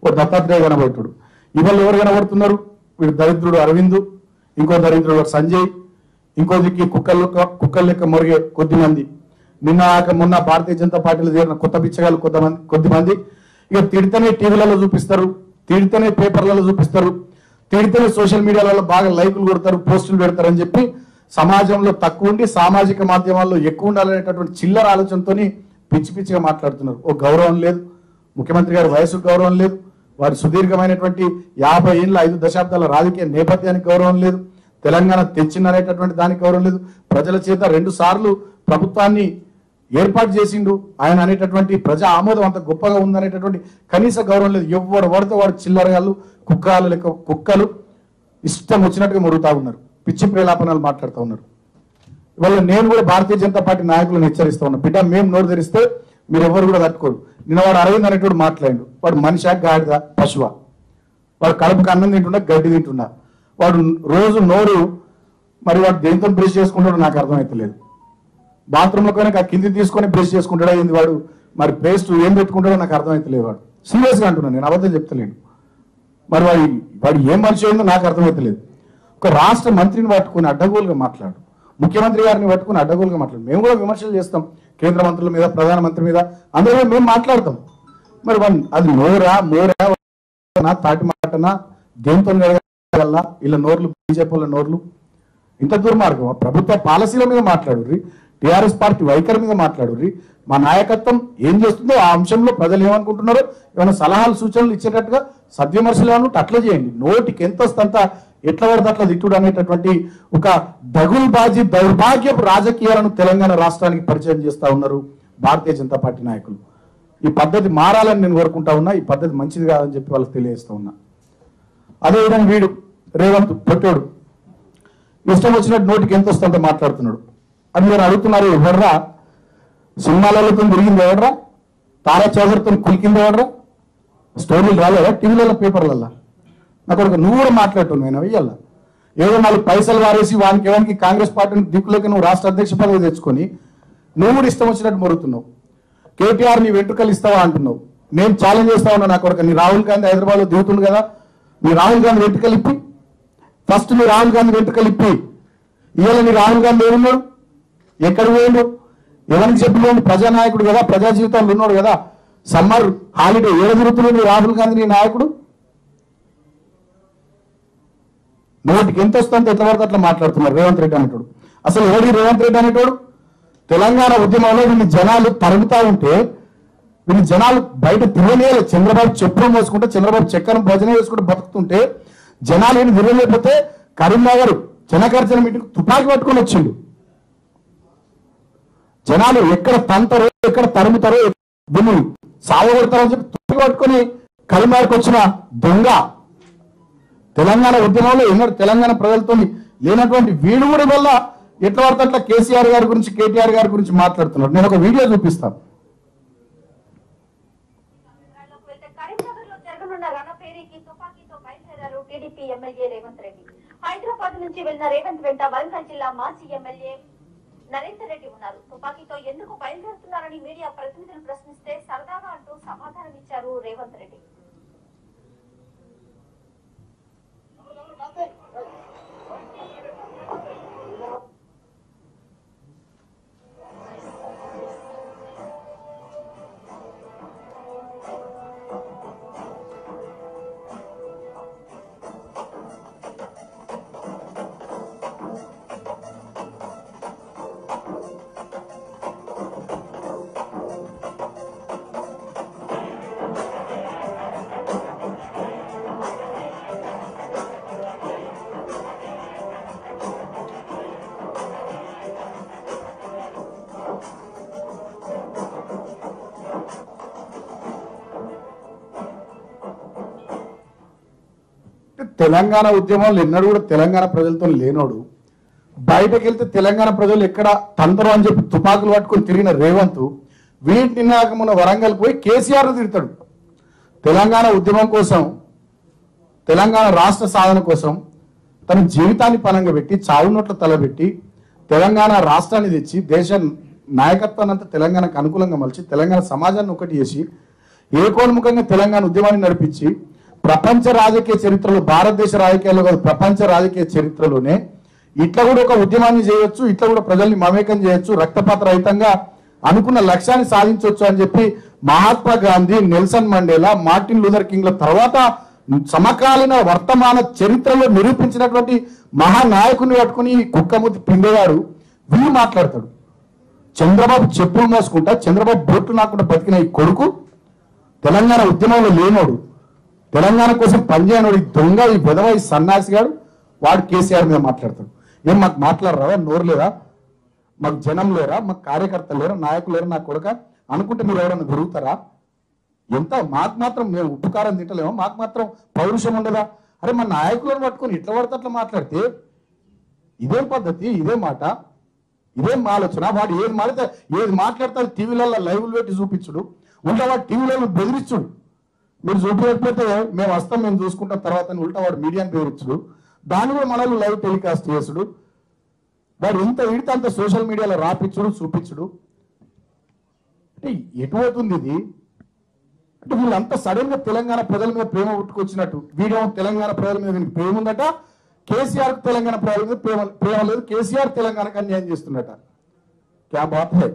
ఓ దత్తాత్రేయ కనబడుతుడు ఇవాళ ఎవరు కనబడుతున్నారు వీడు దరిద్రుడు అరవింద్ ఇంకో దరిద్రుడు వాడు సంజయ్ ఇంకో దిక్కి కుక్కలు కుక్కల లెక్క మొరిగే కొద్ది మంది నిన్న ఆక మొన్న భారతీయ జనతా పార్టీలో చేరిన కొత్త బిచ్చగాళ్ళు కొంతమంది కొద్ది మంది ఇక తిడితేనే టీవీలలో చూపిస్తారు తిడితేనే పేపర్లలో చూపిస్తారు తిడితేనే సోషల్ మీడియాలలో బాగా లైకులు కొడతారు పోస్టులు పెడతారని చెప్పి సమాజంలో తక్కువ ఉండి సామాజిక మాధ్యమాల్లో ఎక్కువ ఉండాలనేటటువంటి చిల్లర ఆలోచనతోని పిచ్చి పిచ్చిగా మాట్లాడుతున్నారు ఓ గౌరవం లేదు ముఖ్యమంత్రి గారి వయసు గౌరవం లేదు వారి సుదీర్ఘమైనటువంటి యాభై ఏళ్ళ ఐదు దశాబ్దాల రాజకీయ నేపథ్యానికి గౌరవం లేదు తెలంగాణ తెచ్చిందనేటటువంటి దానికి గౌరవం లేదు ప్రజల చేత రెండు సార్లు ప్రభుత్వాన్ని ఏర్పాటు చేసిండు ఆయన అనేటటువంటి ప్రజా ఆమోదం అంత గొప్పగా ఉందనేటటువంటి కనీస గౌరవం లేదు ఎవరు పడితే వాడు చిల్లరగాళ్ళు కుక్కలు లెక్క కుక్కలు ఇష్టం వచ్చినట్టుగా మొరుగుతా ఉన్నారు పిచ్చి ప్రేలాపనాలు మాట్లాడుతూ ఉన్నారు ఇవాళ నేను కూడా భారతీయ జనతా పార్టీ నాయకులను హెచ్చరిస్తా ఉన్నా బిడ్డ మేము నోరు తెరిస్తే మీరు ఎవరు కూడా తట్టుకోరు నిన్న వాడు అరవింద్ అనేటువంటి మాట్లాడిండు వాడు మనిషా గాడిద పశువ వాడు కడుపుకి అన్నం తింటున్నా గడ్డి తింటున్నా వాడు రోజు నోరు మరి వాడు దేంతో బ్రష్ చేసుకుంటాడో నాకు అర్థమైతలేదు బాత్రూంలో కనుక ఆ కింది తీసుకొని బ్రష్ చేసుకుంటాడా ఏంది వాడు మరి పేస్ట్ ఏం పెట్టుకుంటాడో నాకు అర్థమైతలేదు వాడు సీరియస్గా అంటున్నాను నేను అబద్ధం చెప్తలేను మరి వాడి వాడు ఏం మనిషి అయిందో నాకు అర్థమైతలేదు ఒక రాష్ట్ర మంత్రిని పట్టుకుని అడ్డగోలుగా మాట్లాడు ముఖ్యమంత్రి గారిని పట్టుకుని అడ్డగోలుగా మాట్లాడు మేము కూడా విమర్శలు చేస్తాం కేంద్ర మంత్రుల మీద ప్రధానమంత్రి మీద అందరూ మేము మాట్లాడతాం మరి వాడిని అది నోరా మోరా నా తాటి మాటనా దేంతో నెరగలనా ఇలా నోర్లు బీజేపీ వాళ్ళ నోర్లు ఇంత దుర్మార్గం ప్రభుత్వ పాలసీల మీద మాట్లాడుర్రి టిఆర్ఎస్ పార్టీ వైఖరి మీద మాట్లాడుర్రి మా నాయకత్వం ఏం చేస్తుందో ఆ అంశంలో ప్రజలు ఏమనుకుంటున్నారో ఏమైనా సలహాలు సూచనలు ఇచ్చేటట్టుగా సద్విమర్శలు ఏమనుకుంటే అట్లా చేయండి నోటికి ఎంత వస్తుందంత ఎట్లా పడితే అట్లా తిట్టుడు అనేటటువంటి ఒక దగుల్బాజీ దౌర్భాగ్యపు రాజకీయాలను తెలంగాణ రాష్ట్రానికి పరిచయం చేస్తా ఉన్నారు భారతీయ జనతా పార్టీ నాయకులు ఈ పద్ధతి మారాలని నేను కోరుకుంటా ఉన్నా ఈ పద్ధతి మంచిది కాదని చెప్పి వాళ్ళకి తెలియజేస్తా ఉన్నా అదేవిధంగా వీడు రేవంత్ పొట్టోడు ఇష్టం వచ్చినట్టు నోటికి ఎంత వస్తుందో మాట్లాడుతున్నాడు అని మీరు అడుగుతున్నారు ఎవర్రా సినిమాలతో తిరిగింది ఎవడ్రా తారా చౌదరితో కులికింది ఎవడ్రా స్టోరీలు రాలేదా టీవీలలో పేపర్లలో నాకు ఒక నువ్వు కూడా మాట్లాడుతున్నావు నేను వెయ్యాల ఏదో నాలుగు పైసలు వారేసి వానికి ఎవరికి కాంగ్రెస్ పార్టీని దిక్కులేక నువ్వు రాష్ట్ర అధ్యక్ష పదవి తెచ్చుకొని నువ్వు కూడా ఇష్టం వచ్చినట్టు మొరుగుతున్నావు కేటీఆర్ నీ వెంట్రుకలు ఇస్తావా అంటున్నావు నేను ఛాలెంజ్ చేస్తా ఉన్నా నాకు ఒక నీ రాహుల్ గాంధీ హైదరాబాద్లో దిగుతుండు కదా నీ రాహుల్ గాంధీ వెంట్రుకలు ఇప్పి ఫస్ట్ నీ రాహుల్ గాంధీ వెంట్రుకలు ఇప్పి ఇవాళ నీ రాహుల్ గాంధీ ఏమున్నాడు ఎక్కడ పోయిండు ఎవరికి చెప్పిపోయింది ప్రజానాయకుడు కదా ప్రజా జీవితంలో ఉన్నాడు కదా సమ్మర్ హాలిడే ఏడ తిరుగుతున్నాడు నీ రాహుల్ గాంధీ నీ నాయకుడు నోటికి ఎంత వస్తుందో ఎట్లా పడితే అట్లా మాట్లాడుతున్నారు రేవంత్ రెడ్డి అనేటోడు అసలు ఎవడి రేవంత్ రెడ్డి అనేటోడు తెలంగాణ ఉద్యమంలో వీళ్ళు జనాలు తరుగుతా ఉంటే వీళ్ళు జనాలు బయట తిరగలేదు చంద్రబాబు చెప్పులు మోసుకుంటే చంద్రబాబు చక్కెర భజన వేసుకుంటూ బతుకుతుంటే జనాలు ఏమి తిరగలేకపోతే కరీంనగర్ జనకర్జన మీటింగ్ తుపాకీ పట్టుకొని వచ్చిండు జనాలు ఎక్కడ తంతారో ఎక్కడ తరుముతారో దీన్ని సాగగొడతారో అని చెప్పి తుపాకీ పట్టుకొని కరీంనగర్కి వచ్చిన దొంగ తెలంగాణ ఉద్యమంలో ఎన్నడూ తెలంగాణ ప్రజలతో లేనటువంటి వీడు కూడా వల్ల ఎట్లా పడితే అట్లా కేసీఆర్ గారి గురించి కేటీఆర్ గారి గురించి మాట్లాడుతున్నాడు నేను ఒక వీడియో చూపిస్తాను వివరాల్లోకి వెళ్తే కరీంనగర్ లో జరగనున్న రణపేరీకి తుపాకీతో బయలుదేరారు టీడీపీ ఎమ్మెల్యే రేవంత్ రెడ్డి హైదరాబాద్ నుంచి వెళ్లిన రేవంత్ వెంట వరంగల్ జిల్లా మాజీ ఎమ్మెల్యే నరేందర్ రెడ్డి ఉన్నారు తుపాకీతో ఎందుకు బయలుదేరుతున్నారని మీడియా ప్రతినిధులు ప్రశ్నిస్తే సరదాగా అంటూ సమాధానం ఇచ్చారు రేవంత్ రెడ్డి తెలంగాణ ఉద్యమంలో ఎన్నడూ కూడా తెలంగాణ ప్రజలతో లేనోడు బయటకు వెళ్తే తెలంగాణ ప్రజలు ఎక్కడ తంతరు అని చెప్పి తుపాకులు పట్టుకొని తిరిగిన రేవంత్ వీటిని నాక మొన్న వరంగల్ పోయి కేసీఆర్ తిడతాడు తెలంగాణ ఉద్యమం కోసం తెలంగాణ రాష్ట్ర సాధన కోసం తన జీవితాన్ని పనంగా పెట్టి చావు నోట్ల తలబెట్టి తెలంగాణ రాష్ట్రాన్ని తెచ్చి దేశ నాయకత్వాన్ని అంతా తెలంగాణకు అనుకూలంగా మలిచి తెలంగాణ సమాజాన్ని ఒకటి చేసి ఏకోన్ముఖంగా తెలంగాణ ఉద్యమాన్ని నడిపించి ప్రపంచ రాజకీయ చరిత్రలో భారతదేశ రాజకీయాల్లో కాదు ప్రపంచ రాజకీయ చరిత్రలోనే ఇట్లా కూడా ఒక ఉద్యమాన్ని చేయొచ్చు ఇట్లా కూడా ప్రజల్ని మమేకం చేయొచ్చు రక్తపాత రహితంగా అనుకున్న లక్ష్యాన్ని సాధించవచ్చు అని చెప్పి Mahatma Gandhi Nelson Mandela Martin Luther కింగ్ల తర్వాత సమకాలీన వర్తమాన చరిత్రలో నిరూపించినటువంటి మహానాయకుని పట్టుకుని ఈ కుక్కముతి పిండేవాడు వీళ్ళు మాట్లాడతాడు చంద్రబాబు చెప్పులు మోసుకుంటా చంద్రబాబు బోట్లు నాకుండా బతికిన ఈ కొడుకు తెలంగాణ ఉద్యమంలో లేనోడు తెలంగాణ కోసం పనిచేయనోడు ఈ దొంగ ఈ విధవ ఈ సన్నాసిగాడు వాడు కేసీఆర్ మీద మాట్లాడతాడు ఏం మాకు మాట్లాడరా నోరు లేదా మాకు జనం లేరా మాకు కార్యకర్తలు లేరా నాయకులు లేరా నా కొడుక అనుకుంటే మీరు ఎవరైనా దొరుకుతారా ఎంత మాకు మాత్రం మేము ఉప్పు కారం తింటలేమో మాకు మాత్రం పౌరుషం ఉండదా అరే మన నాయకులను పట్టుకొని ఇట్లా పడితే అట్లా మాట్లాడితే ఇదేం పద్ధతి ఇదే మాట ఇదేం ఆలోచన వాడు ఏది మాడితే ఏది మాట్లాడతారు టీవీలలో లైవ్లు పెట్టి చూపించుడు ఉల్టా వాడు టీవీలలో బెదిరించుడు మీరు చూపించకపోతే మేము వస్తాం మేము చూసుకుంటాం తర్వాత అని ఉల్టా వాడు మీడియాని బెదిరించుడు దాన్ని కూడా మనల్ని లైవ్ టెలికాస్ట్ చేసుడు వాడు ఎంత ఇడితే అంత సోషల్ మీడియాలో రాపించుడు చూపించుడు అంటే ఎటు పోతుంది ఇది అంటే వీళ్ళంతా సడన్ గా తెలంగాణ ప్రజల మీద ప్రేమ పుట్టుకొచ్చినట్టు వీడేమో తెలంగాణ ప్రజల మీద వీనికి ప్రేమ ఉందట కేసీఆర్ కు తెలంగాణ ప్రజల మీద ప్రేమ ప్రేమ లేదు కేసీఆర్ తెలంగాణకు అన్యాయం చేస్తున్నట క్యా బాత్ హై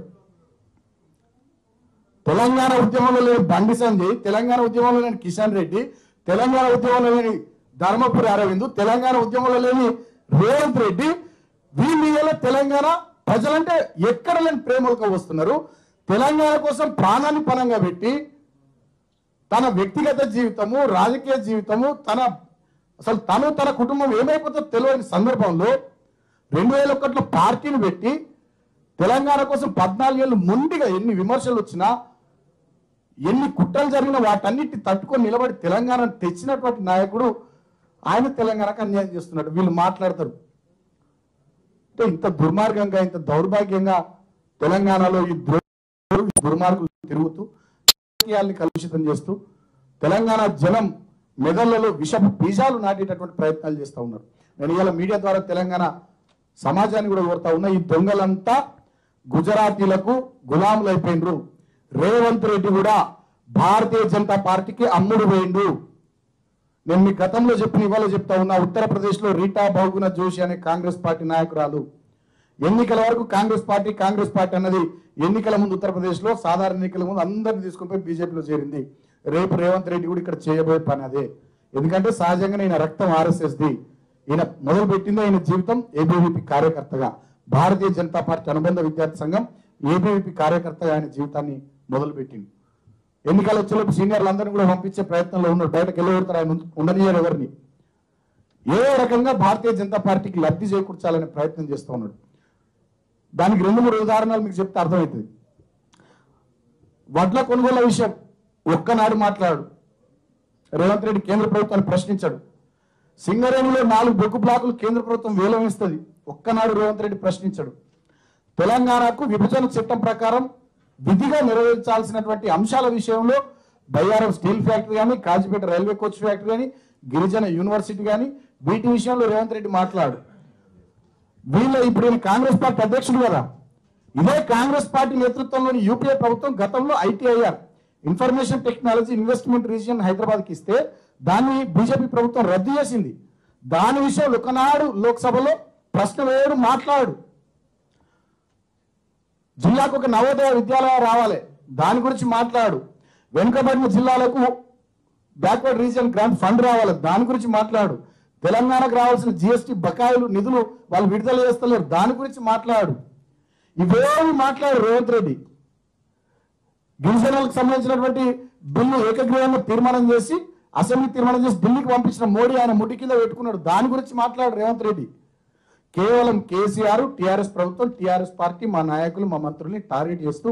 తెలంగాణ ఉద్యమంలో లేని బండి సంజయ్ తెలంగాణ ఉద్యమంలో లేని కిషన్ రెడ్డి తెలంగాణ ఉద్యమంలో లేని ధర్మపురి అరవింద్ తెలంగాణ ఉద్యమంలో లేని రేవంత్ రెడ్డి వీళ్ళ తెలంగాణ ప్రజలంటే ఎక్కడ లేని ప్రేమలకు వస్తున్నారు తెలంగాణ కోసం ప్రాణాన్ని పణంగా పెట్టి తన వ్యక్తిగత జీవితము రాజకీయ జీవితము తన అసలు తను తన కుటుంబం ఏమైపోతుందో తెలియని సందర్భంలో రెండు వేల ఒకటిలో పార్టీని పెట్టి తెలంగాణ కోసం పద్నాలుగేళ్ళు మొండిగా ఎన్ని విమర్శలు వచ్చినా ఎన్ని కుట్రలు జరిగినా వాటన్నిటిని తట్టుకొని నిలబడి తెలంగాణ తెచ్చినటువంటి నాయకుడు ఆయన తెలంగాణకు అన్యాయం చేస్తున్నాడు వీళ్ళు మాట్లాడతారు అంటే ఇంత దుర్మార్గంగా ఇంత దౌర్భాగ్యంగా తెలంగాణలో ఈ ద్రోహులు ఈ దుర్మార్గులు తిరుగుతూ రాజకీయాల్ని కలుషితం చేస్తూ తెలంగాణ జనం మెదళ్లలో విషపు బీజాలు నాటేటటువంటి ప్రయత్నాలు చేస్తూ ఉన్నారు నేను ఇవాళ మీడియా ద్వారా తెలంగాణ సమాజాన్ని కూడా కోరుతా ఉన్నా ఈ దొంగలంతా గుజరాతీలకు గులాములు అయిపోయిండ్రు రేవంత్ రెడ్డి కూడా భారతీయ జనతా పార్టీకి అమ్ముడు పోయిండు నేను మీ గతంలో చెప్పిన ఇవాళ చెప్తా ఉన్నా ఉత్తరప్రదేశ్ లో రీటా బహుగుణ జోషి అనే కాంగ్రెస్ పార్టీ నాయకురాలు ఎన్నికల వరకు కాంగ్రెస్ పార్టీ కాంగ్రెస్ పార్టీ అన్నది ఎన్నికల ముందు ఉత్తరప్రదేశ్ లో సాధారణ ఎన్నికల ముందు అందరిని తీసుకుని పోయి బీజేపీలో చేరింది రేపు రేవంత్ రెడ్డి కూడా ఇక్కడ చేయబోయే పని అదే ఎందుకంటే సహజంగా ఈయన రక్తం ఆర్ఎస్ఎస్ ది ఈయన మొదలు పెట్టింది ఆయన జీవితం ఏబీవీపీ కార్యకర్తగా భారతీయ జనతా పార్టీ అనుబంధ విద్యార్థి సంఘం ఏబీవీపీ కార్యకర్తగా ఆయన జీవితాన్ని మొదలు పెట్టింది ఎన్నికలు వచ్చేలోపు సీనియర్లు అందరినీ కూడా పంపించే ప్రయత్నంలో ఉన్నాడు బయటకు వెళ్ళగొడతారు ఆయన ఉంచ- ఉండనియరు ఎవరిని ఏ రకంగా భారతీయ జనతా పార్టీకి లబ్ధి చేకూర్చాలనే ప్రయత్నం చేస్తూ ఉన్నాడు దానికి రెండు మూడు ఉదాహరణలు మీకు చెప్తే అర్థమవుతుంది వడ్ల కొనుగోలు విషయం ఒక్కనాడు మాట్లాడు రేవంత్ రెడ్డి కేంద్ర ప్రభుత్వాన్ని ప్రశ్నించాడు సింగరేణిలో నాలుగు బొగ్గు బ్లాకులు కేంద్ర ప్రభుత్వం వేలం ఇస్తుంది ఒక్కనాడు రేవంత్ రెడ్డి ప్రశ్నించాడు తెలంగాణకు విభజన చట్టం ప్రకారం విధిగా నెరవేర్చాల్సినటువంటి అంశాల విషయంలో బయ్యారం స్టీల్ ఫ్యాక్టరీ కానీ కాజీపేట రైల్వే కోచ్ ఫ్యాక్టరీ కానీ గిరిజన యూనివర్సిటీ కానీ వీటి విషయంలో రేవంత్ రెడ్డి మాట్లాడు వీళ్ళ ఇప్పుడు ఈయన కాంగ్రెస్ పార్టీ అధ్యక్షుడు కదా ఇదే కాంగ్రెస్ పార్టీ నేతృత్వంలోని యూపీఏ ప్రభుత్వం గతంలో ITIR information technology investment region Hyderabad కి ఇస్తే దాన్ని బీజేపీ ప్రభుత్వం రద్దు చేసింది దాని విషయంలో ఒకనాడు లోక్సభలో ప్రశ్న వేయడు మాట్లాడు జిల్లాకు ఒక నవోదయ విద్యాలయం రావాలి దాని గురించి మాట్లాడు వెనుకబడిన జిల్లాలకు బ్యాక్వర్డ్ రీజియన్ గ్రాంట్ ఫండ్ రావాలి దాని గురించి మాట్లాడు తెలంగాణకు రావాల్సిన జిఎస్టి బకాయిలు నిధులు వాళ్ళు విడుదల చేస్తలేరు దాని గురించి మాట్లాడు ఇవేమి మాట్లాడు రేవంత్ రెడ్డి గిరిజనులకు సంబంధించినటువంటి బిల్లు ఏకగ్రీవంగా తీర్మానం చేసి అసెంబ్లీ తీర్మానం చేసి ఢిల్లీకి పంపించిన మోడీ ఆయన ముడి కింద పెట్టుకున్నాడు దాని గురించి మాట్లాడు రేవంత్ రెడ్డి కేవలం కేసీఆర్ టిఆర్ఎస్ ప్రభుత్వం టిఆర్ఎస్ పార్టీ మా నాయకులు మా మంత్రుల్ని టార్గెట్ చేస్తూ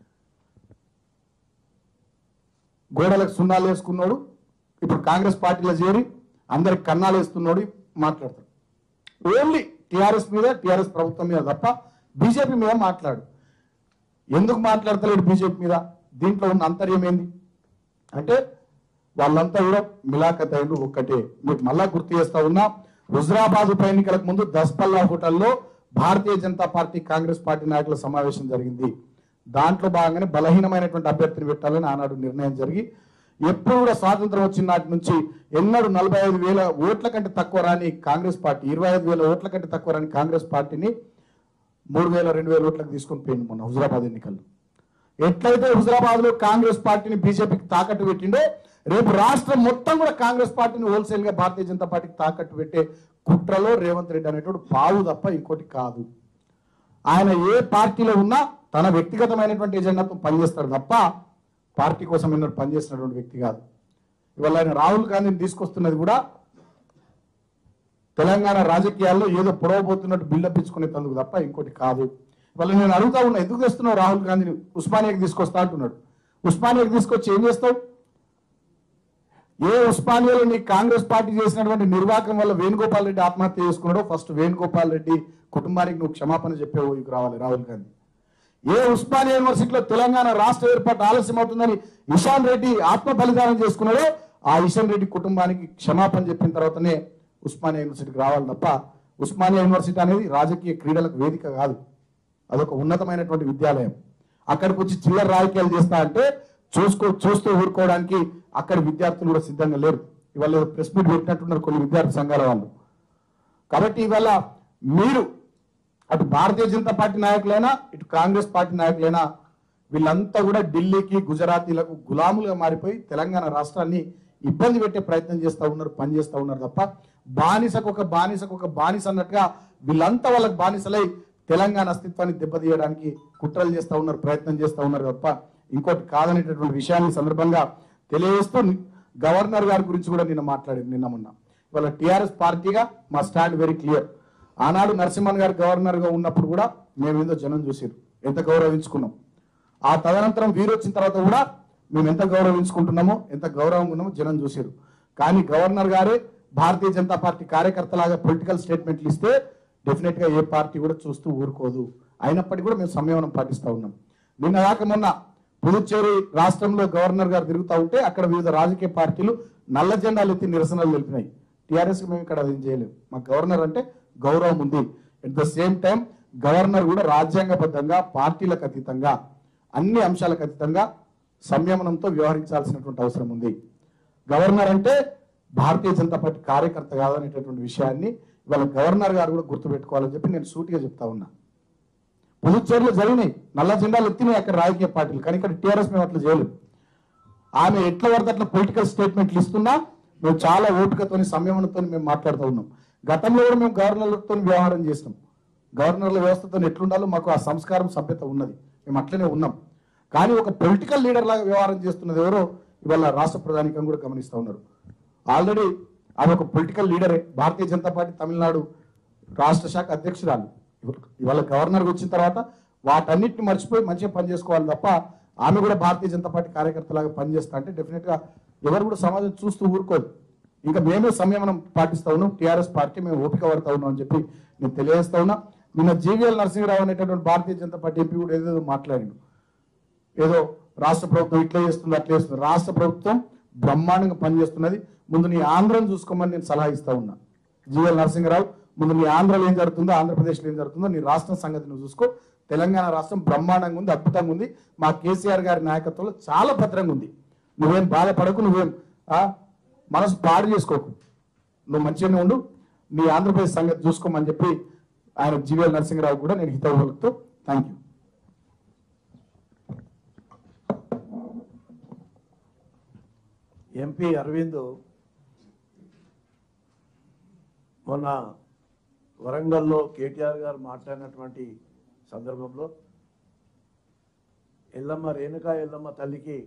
గోడలకు సున్నాలు వేసుకున్నాడు ఇప్పుడు కాంగ్రెస్ పార్టీలో చేరి అందరికి కన్నాలు వేస్తున్నాడు మాట్లాడతాడు ఓన్లీ టిఆర్ఎస్ మీద టిఆర్ఎస్ ప్రభుత్వం మీద తప్ప బీజేపీ మీద మాట్లాడు ఎందుకు మాట్లాడతలేడు బీజేపీ మీద దీంట్లో ఉన్న అంతర్యం ఏంది అంటే వాళ్ళంతా కూడా మిలాఖత్ అయ్యారు ఒక్కటే మీకు మళ్ళా గుర్తు చేస్తా ఉన్నా హుజరాబాద్ ఉప ఎన్నికలకు ముందు దస్పల్లా హోటల్లో భారతీయ జనతా పార్టీ కాంగ్రెస్ పార్టీ నాయకుల సమావేశం జరిగింది దాంట్లో భాగంగానే బలహీనమైనటువంటి అభ్యర్థిని పెట్టాలని ఆనాడు నిర్ణయం జరిగి ఎప్పుడు కూడా స్వాతంత్రం వచ్చిన నాటి నుంచి ఎన్నడూ నలభై ఐదు వేల ఓట్ల కంటే తక్కువ రాని కాంగ్రెస్ పార్టీ ఇరవై ఐదు వేల ఓట్ల కంటే తక్కువ రాని కాంగ్రెస్ పార్టీని మూడు వేల రెండు వేల ఓట్లకు తీసుకొని పోయింది మొన్న హుజరాబాద్ ఎన్నికల్లో ఎట్లయితే హుజరాబాద్ లో కాంగ్రెస్ పార్టీని బీజేపీకి తాకట్టు పెట్టిండో రేపు రాష్ట్రం మొత్తం కూడా కాంగ్రెస్ పార్టీని హోల్సేల్ గా భారతీయ జనతా పార్టీకి తాకట్టు పెట్టే కుట్రలో రేవంత్ రెడ్డి అనేటోడు పావు తప్ప ఇంకోటి కాదు ఆయన ఏ పార్టీలో ఉన్నా తన వ్యక్తిగతమైనటువంటి ఎజెండాతో పనిచేస్తాడు తప్ప పార్టీ కోసం ఎన్నో పనిచేస్తున్నటువంటి వ్యక్తి కాదు ఇవాళ ఆయన రాహుల్ గాంధీని తీసుకొస్తున్నది కూడా తెలంగాణ రాజకీయాల్లో ఏదో పొడవబోతున్నట్టు బిల్డప్ ఇచ్చుకునే తందుకు తప్ప ఇంకోటి కాదు ఇవాళ నేను అడుగుతా ఉన్నా ఎందుకు తెస్తున్నావు రాహుల్ గాంధీని ఉస్మానియాకి తీసుకొస్తా అంటున్నాడు ఉస్మానియాకి తీసుకొచ్చి ఏం చేస్తావు ఏ ఉస్మానియాలో నీ కాంగ్రెస్ పార్టీ చేసినటువంటి నిర్వాహకం వల్ల వేణుగోపాల్ రెడ్డి ఆత్మహత్య చేసుకున్నాడో ఫస్ట్ వేణుగోపాల్ రెడ్డి కుటుంబానికి నువ్వు క్షమాపణ చెప్పే ఊరికి రావాలి రాహుల్ గాంధీ ఏ ఉస్మానియా యూనివర్సిటీలో తెలంగాణ రాష్ట్ర ఏర్పాటు ఆలస్యం అవుతుందని ఇషాన్ రెడ్డి ఆత్మ బలిదానం చేసుకున్నాడో ఆ ఇషాన్ రెడ్డి కుటుంబానికి క్షమాపణ చెప్పిన తర్వాతనే ఉస్మానియా యూనివర్సిటీకి రావాలి తప్ప ఉస్మానియా యూనివర్సిటీ అనేది రాజకీయ క్రీడలకు వేదిక కాదు అదొక ఉన్నతమైనటువంటి విద్యాలయం అక్కడికి వచ్చి చిల్లర రాజకీయాలు చేస్తా అంటే చూసుకో చూస్తూ ఊరుకోవడానికి అక్కడి విద్యార్థులు కూడా సిద్ధంగా లేరు ఇవాళ ఏదో ప్రెస్ మీట్ పెట్టినట్టున్నారు కొన్ని విద్యార్థి సంఘాల వాళ్ళు కాబట్టి ఇవాళ మీరు అటు భారతీయ జనతా పార్టీ నాయకులైనా ఇటు కాంగ్రెస్ పార్టీ నాయకులైనా వీళ్ళంతా కూడా ఢిల్లీకి గుజరాతీలకు గులాములుగా మారిపోయి తెలంగాణ రాష్ట్రాన్ని ఇబ్బంది పెట్టే ప్రయత్నం చేస్తూ ఉన్నారు పని చేస్తూ ఉన్నారు తప్ప బానిసకు ఒక బానిసకు ఒక బానిస అన్నట్టుగా వీళ్ళంతా వాళ్ళకి బానిసలై తెలంగాణ అస్తిత్వాన్ని దెబ్బతీయడానికి కుట్రలు చేస్తూ ఉన్నారు ప్రయత్నం చేస్తూ ఉన్నారు తప్ప ఇంకోటి కాదనేటటువంటి విషయాన్ని ఈ సందర్భంగా తెలియజేస్తూ గవర్నర్ గారి గురించి కూడా నిన్న మాట్లాడింది నిన్న మొన్న ఇవాళ టిఆర్ఎస్ పార్టీగా మా స్టాండ్ వెరీ క్లియర్ ఆనాడు నరసింహన్ గారు గవర్నర్ గా ఉన్నప్పుడు కూడా మేమేందో జనం చూసారు ఎంత గౌరవించుకున్నాం ఆ తదనంతరం వీరు వచ్చిన తర్వాత కూడా మేము ఎంత గౌరవించుకుంటున్నామో ఎంత గౌరవంగా ఉన్నామో జనం చూసారు కానీ గవర్నర్ గారే భారతీయ జనతా పార్టీ కార్యకర్తలాగా పొలిటికల్ స్టేట్మెంట్లు ఇస్తే డెఫినెట్ గా ఏ పార్టీ కూడా చూస్తూ ఊరుకోదు అయినప్పటికీ కూడా మేము సంయమనం పాటిస్తా ఉన్నాం నిన్న దాకా మొన్న పుదుచ్చేరి రాష్ట్రంలో గవర్నర్ గారు తిరుగుతూ ఉంటే అక్కడ వివిధ రాజకీయ పార్టీలు నల్ల జెండాలు ఎత్తి నిరసనలు తెలిపినాయి టీఆర్ఎస్ మేము ఇక్కడ అది చేయలేము మా గవర్నర్ అంటే గౌరవం ఉంది at the same time governor కూడా రాజ్యాంగబద్ధంగా పార్టీలకు అతీతంగా అన్ని అంశాలకు అతీతంగా సంయమనంతో వ్యవహరించాల్సినటువంటి అవసరం ఉంది గవర్నర్ అంటే భారతీయ జనతా పార్టీ కార్యకర్త కాదనేటటువంటి విషయాన్ని ఇవాళ గవర్నర్ గారు కూడా గుర్తుపెట్టుకోవాలని చెప్పి నేను సూటిగా చెప్తా ఉన్నా పుదుచ్చేరిలో జరిగినాయి నల్ల జెండాలు ఎత్తినాయి అక్కడ రాజకీయ పార్టీలు కానీ ఇక్కడ టీఆర్ఎస్ మేము అట్లా చేయలేం ఆమె ఎట్లా పడితే అట్లా పొలిటికల్ స్టేట్మెంట్లు ఇస్తున్నా మేము చాలా ఓపికతో సంయమనంతో మేము మాట్లాడుతూ ఉన్నాం గతంలో కూడా మేము గవర్నర్లతో వ్యవహారం చేసినాం గవర్నర్ల వ్యవస్థతో ఎట్లుండాలో మాకు ఆ సంస్కారం సభ్యత ఉన్నది మేము అట్లనే ఉన్నాం కానీ ఒక పొలిటికల్ లీడర్ లాగా వ్యవహారం చేస్తున్నది ఎవరో ఇవాళ రాష్ట్ర ప్రధానికం కూడా గమనిస్తూ ఉన్నారు ఆల్రెడీ ఆమె ఒక పొలిటికల్ లీడరే భారతీయ జనతా పార్టీ తమిళనాడు రాష్ట్ర శాఖ అధ్యక్షురాలు ఇవ- ఇవాళ గవర్నర్కి వచ్చిన తర్వాత వాటన్నిటిని మర్చిపోయి మంచిగా పని చేసుకోవాలి తప్ప ఆమె కూడా భారతీయ జనతా పార్టీ కార్యకర్తలాగా పనిచేస్తా అంటే డెఫినెట్ గా ఎవరు కూడా సమాజం చూస్తూ ఊరుకోదు ఇంకా మేమే సంయమనం పాటిస్తా ఉన్నాం టీఆర్ఎస్ పార్టీ మేము ఓపిక పడతా ఉన్నాం అని చెప్పి నేను తెలియజేస్తా ఉన్నా నిన్న జీవీఎల్ నరసింహరావు అనేటటువంటి భారతీయ జనతా పార్టీ ఎంపీ కూడా ఏదేదో మాట్లాడిండు ఏదో రాష్ట్ర ప్రభుత్వం ఇట్లా చేస్తుంది అట్లా చేస్తుంది రాష్ట్ర ప్రభుత్వం బ్రహ్మాండంగా పనిచేస్తున్నది ముందు నీ ఆంధ్రను చూసుకోమని నేను సలహా ఇస్తా ఉన్నా జీవల్ నరసింహరావు ముందు నీ ఆంధ్రలో ఏం జరుగుతుందో ఆంధ్రప్రదేశ్లో ఏం జరుగుతుందో నీ రాష్ట్రం సంగతి నువ్వు చూసుకో తెలంగాణ రాష్ట్రం బ్రహ్మాండంగా ఉంది అద్భుతంగా ఉంది మా కేసీఆర్ గారి నాయకత్వంలో చాలా భద్రంగా ఉంది నువ్వేం బాధపడకు నువ్వేం ఆ, మనసు పాడు చేసుకోకు నువ్వు మంచిగానే ఉండు నీ ఆంధ్రప్రదేశ్ సంగతి చూసుకోమని చెప్పి ఆయన జీవీఎల్ నరసింహరావు కూడా నేను హితవు పలుకుతూ థ్యాంక్ యూ ఎంపీ అరవింద్ మొన్న వరంగల్లో కేటీఆర్ గారు మాట్లాడినటువంటి సందర్భంలో ఎల్లమ్మ రేణుకా ఎల్లమ్మ తల్లికి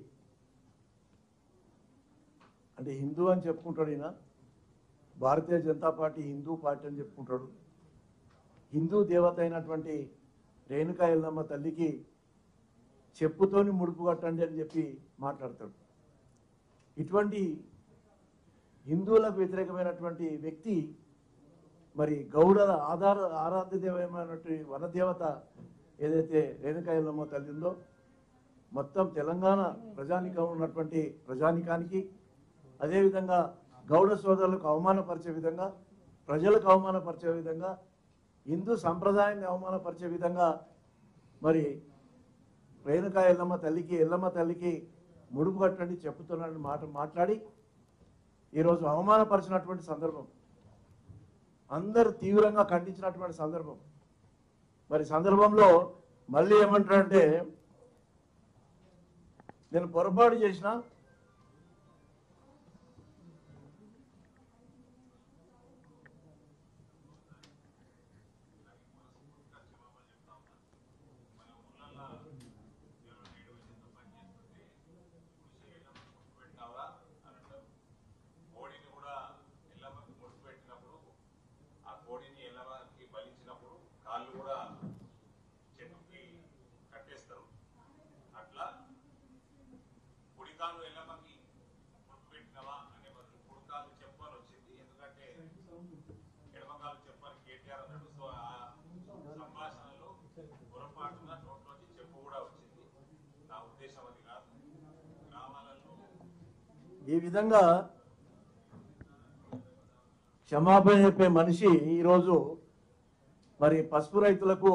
అంటే హిందూ అని చెప్పుకుంటాడు ఈయన భారతీయ జనతా పార్టీ హిందూ పార్టీ అని చెప్పుకుంటాడు హిందూ దేవత అయినటువంటి రేణుకా ఎల్లమ్మ తల్లికి చెప్పుతోని ముడుపు కట్టండి అని చెప్పి మాట్లాడతాడు ఇటువంటి హిందువులకు వ్యతిరేకమైనటువంటి వ్యక్తి మరి గౌడల ఆధార ఆరాధ్య దేవమైనటువంటి వనదేవత ఏదైతే రేణుకాయలమ్మ తల్లి ఉందో మొత్తం తెలంగాణ ప్రజానికం ఉన్నటువంటి ప్రజానికానికి అదేవిధంగా గౌడ సోదరులకు అవమానపరిచే విధంగా ప్రజలకు అవమానపరిచే విధంగా హిందూ సంప్రదాయాన్ని అవమానపరిచే విధంగా మరి రేణుకా ఎల్లమ్మ తల్లికి ఎల్లమ్మ తల్లికి ముడుపు కట్టండి చెప్పుతున్నాడని మాట మాట్లాడి ఈరోజు అవమానపరిచినటువంటి సందర్భం అందరూ తీవ్రంగా ఖండించినటువంటి సందర్భం మరి సందర్భంలో మళ్ళీ ఏమంటారంటే నేను పొరపాటు చేసిన కోడిని కూడా ఎల్లమ్మకి ముడిచి పెట్టినప్పుడు ఆ కోడిని ఎల్లమ్మకి బలించినప్పుడు కాళ్ళు కూడా చెట్టుకి కట్టేస్తారు అట్లా కుడికాలు ఎల్లమ్మకి ముడిచి పెట్టినవా అనే బదులు కుడికాలు చెప్పని వచ్చింది ఎందుకంటే ఎడమకాలు చెప్పని కేటీఆర్ అన్నాడు సో ఆ సంభాషణలో పొరపాటున నోట్లోంచి చెప్పు కూడా వచ్చింది నా ఉద్దేశం అది కాదు గ్రామాలలో ఈ విధంగా క్షమాపణ చెప్పే మనిషి ఈరోజు మరి పసుపు రైతులకు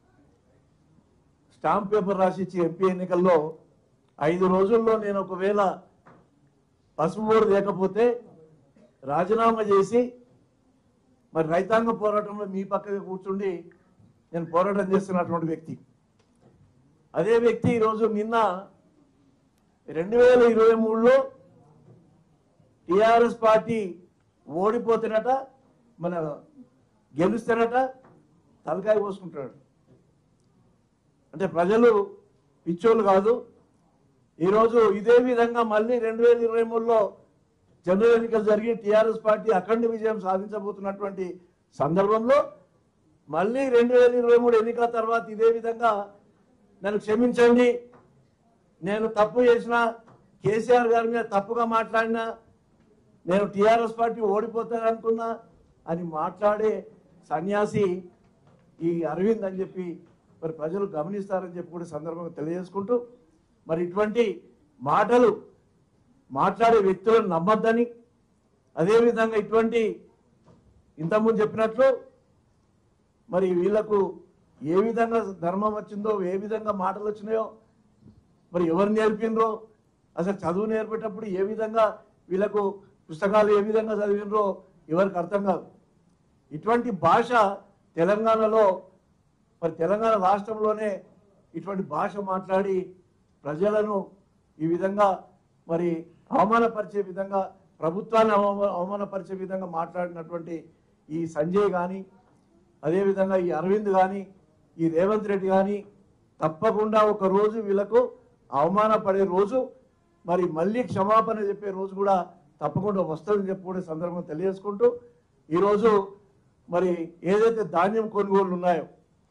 స్టాంప్ పేపర్ రాసిచ్చి ఎంపీ ఎన్నికల్లో ఐదు రోజుల్లో నేను ఒకవేళ పసుపు బోర్డు లేకపోతే రాజీనామా చేసి మరి రైతాంగ పోరాటంలో మీ పక్కగా కూర్చుండి నేను పోరాటం చేస్తున్నటువంటి వ్యక్తి అదే వ్యక్తి ఈరోజు నిన్న రెండు వేల ఇరవై మూడులో టిఆర్ఎస్ పార్టీ ఓడిపోతున్నట మన గెలుస్తున్నట తలకాయ పోసుకుంటాడు అంటే ప్రజలు పిచ్చోళ్ళు కాదు ఈరోజు ఇదే విధంగా మళ్ళీ రెండు వేల ఇరవై మూడులో జనరల్ ఎన్నికలు జరిగి టిఆర్ఎస్ పార్టీ అఖండ విజయం సాధించబోతున్నటువంటి సందర్భంలో మళ్ళీ రెండు వేల ఇరవై మూడు ఎన్నికల తర్వాత ఇదే విధంగా నన్ను క్షమించండి నేను తప్పు చేసిన కేసీఆర్ గారి మీద తప్పుగా మాట్లాడినా నేను టిఆర్ఎస్ పార్టీ ఓడిపోతాను అనుకున్నా అని మాట్లాడే సన్యాసి ఈ అరవింద్ అని చెప్పి మరి ప్రజలు గమనిస్తారని చెప్పి కూడా సందర్భంగా తెలియజేసుకుంటూ మరి ఇటువంటి మాటలు మాట్లాడే వ్యక్తులను నమ్మద్దని అదేవిధంగా ఇటువంటి ఇంతకుముందు చెప్పినట్లు మరి వీళ్ళకు ఏ విధంగా ధర్మం వచ్చిందో ఏ విధంగా మాటలు వచ్చినాయో మరి ఎవరు నేర్పిండ్రో అసలు చదువు నేర్పేటప్పుడు ఏ విధంగా వీళ్ళకు పుస్తకాలు ఏ విధంగా చదివినరో ఎవరికి అర్థం కాదు ఇటువంటి భాష తెలంగాణలో మరి తెలంగాణ రాష్ట్రంలోనే ఇటువంటి భాష మాట్లాడి ప్రజలను ఈ విధంగా మరి అవమానపరిచే విధంగా ప్రభుత్వాన్ని అవమా- అవమానపరిచే విధంగా మాట్లాడినటువంటి ఈ సంజయ్ కానీ అదేవిధంగా ఈ అరవింద్ కానీ ఈ రేవంత్ రెడ్డి కానీ తప్పకుండా ఒక రోజు వీళ్ళకు అవమానపడే రోజు మరి మళ్ళీ క్షమాపణ చెప్పే రోజు కూడా తప్పకుండా వస్తుందని చెప్పి కూడా ఈ సందర్భంగా తెలియజేసుకుంటూ ఈరోజు మరి ఏదైతే ధాన్యం కొనుగోలు ఉన్నాయో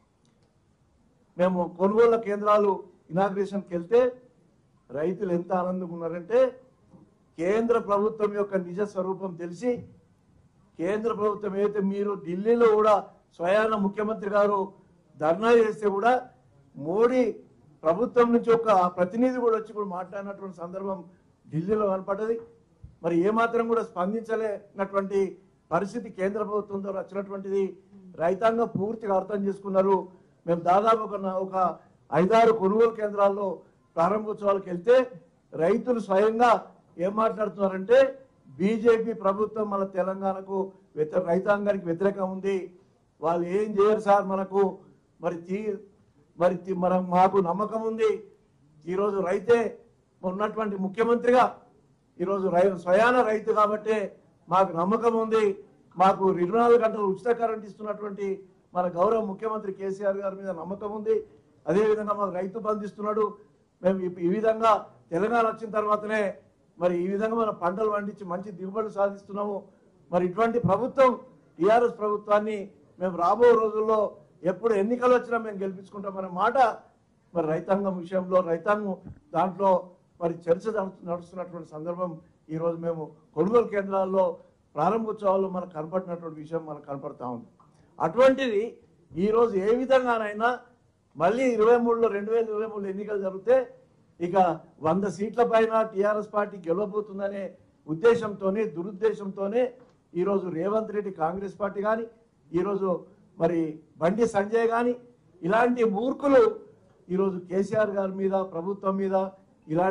మేము కొనుగోళ్ల కేంద్రాలు ఇనాగ్రేషన్కి వెళ్తే రైతులు ఎంత ఆనందంగా ఉన్నారంటే కేంద్ర ప్రభుత్వం యొక్క నిజ స్వరూపం తెలిసి కేంద్ర ప్రభుత్వం ఏదైతే మీరు ఢిల్లీలో కూడా స్వయాన ముఖ్యమంత్రి గారు ధర్నా చేస్తే కూడా మోడీ ప్రభుత్వం నుంచి ఒక ప్రతినిధి కూడా వచ్చి కూడా మాట్లాడినటువంటి సందర్భం ఢిల్లీలో కనపడ్డది మరి ఏమాత్రం కూడా స్పందించలేనటువంటి పరిస్థితి కేంద్ర ప్రభుత్వం ద్వారా వచ్చినటువంటిది రైతాంగం పూర్తిగా అర్థం చేసుకున్నారు మేము దాదాపు ఒక నా- ఒక ఐదారు కొనుగోలు కేంద్రాల్లో ప్రారంభోత్సవాలకు వెళ్తే రైతులు స్వయంగా ఏం మాట్లాడుతున్నారంటే బీజేపీ ప్రభుత్వం మన తెలంగాణకు వ్యతిరేక రైతాంగానికి వ్యతిరేకం ఉంది వాళ్ళు ఏం చేయరు సార్ మనకు మరి తీ మరి తీ- మనం మాకు నమ్మకం ఉంది ఈరోజు రైతే ఉన్నటువంటి ముఖ్యమంత్రిగా ఈరోజు రై స్వయాన రైతు కాబట్టే మాకు నమ్మకం ఉంది మాకు ఇరవై నాలుగు గంటలు ఉచిత కరెంట్ ఇస్తున్నటువంటి మన గౌరవ ముఖ్యమంత్రి కేసీఆర్ గారి మీద నమ్మకం ఉంది అదేవిధంగా మాకు రైతు బంధు ఇస్తున్నాడు మేము ఈ- ఈ విధంగా తెలంగాణ వచ్చిన తర్వాతనే మరి ఈ విధంగా మన పంటలు పండించి మంచి దిగుబడులు సాధిస్తున్నాము మరి ఇటువంటి ప్రభుత్వం టీఆర్ఎస్ ప్రభుత్వాన్ని మేము రాబో రోజుల్లో ఎప్పుడు ఎన్నికలు వచ్చినా మేము గెలిపించుకుంటామనే మాట మరి రైతాంగం విషయంలో రైతాంగం దాంట్లో మరి చర్చ నడుస్తు- నడుస్తున్నటువంటి సందర్భం ఈరోజు మేము కొనుగోలు కేంద్రాల్లో ప్రారంభోత్సవాల్లో మనకు కనపడినటువంటి విషయం మనకు కనపడతా ఉంది అటువంటిది ఈరోజు ఏ విధంగానైనా మళ్ళీ ఇరవై మూడులో రెండు వేల ఇరవై మూడు ఎన్నికలు జరిగితే ఇక వంద సీట్ల పైన టీఆర్ఎస్ పార్టీ గెలవబోతుందనే ఉద్దేశంతోనే దురుద్దేశంతోనే ఈరోజు రేవంత్ రెడ్డి కాంగ్రెస్ పార్టీ కానీ ఈరోజు మరి బండి సంజయ్ కానీ ఇలాంటి మూర్ఖులు ఈరోజు కేసీఆర్ గారి మీద ప్రభుత్వం మీద ఇలాంటి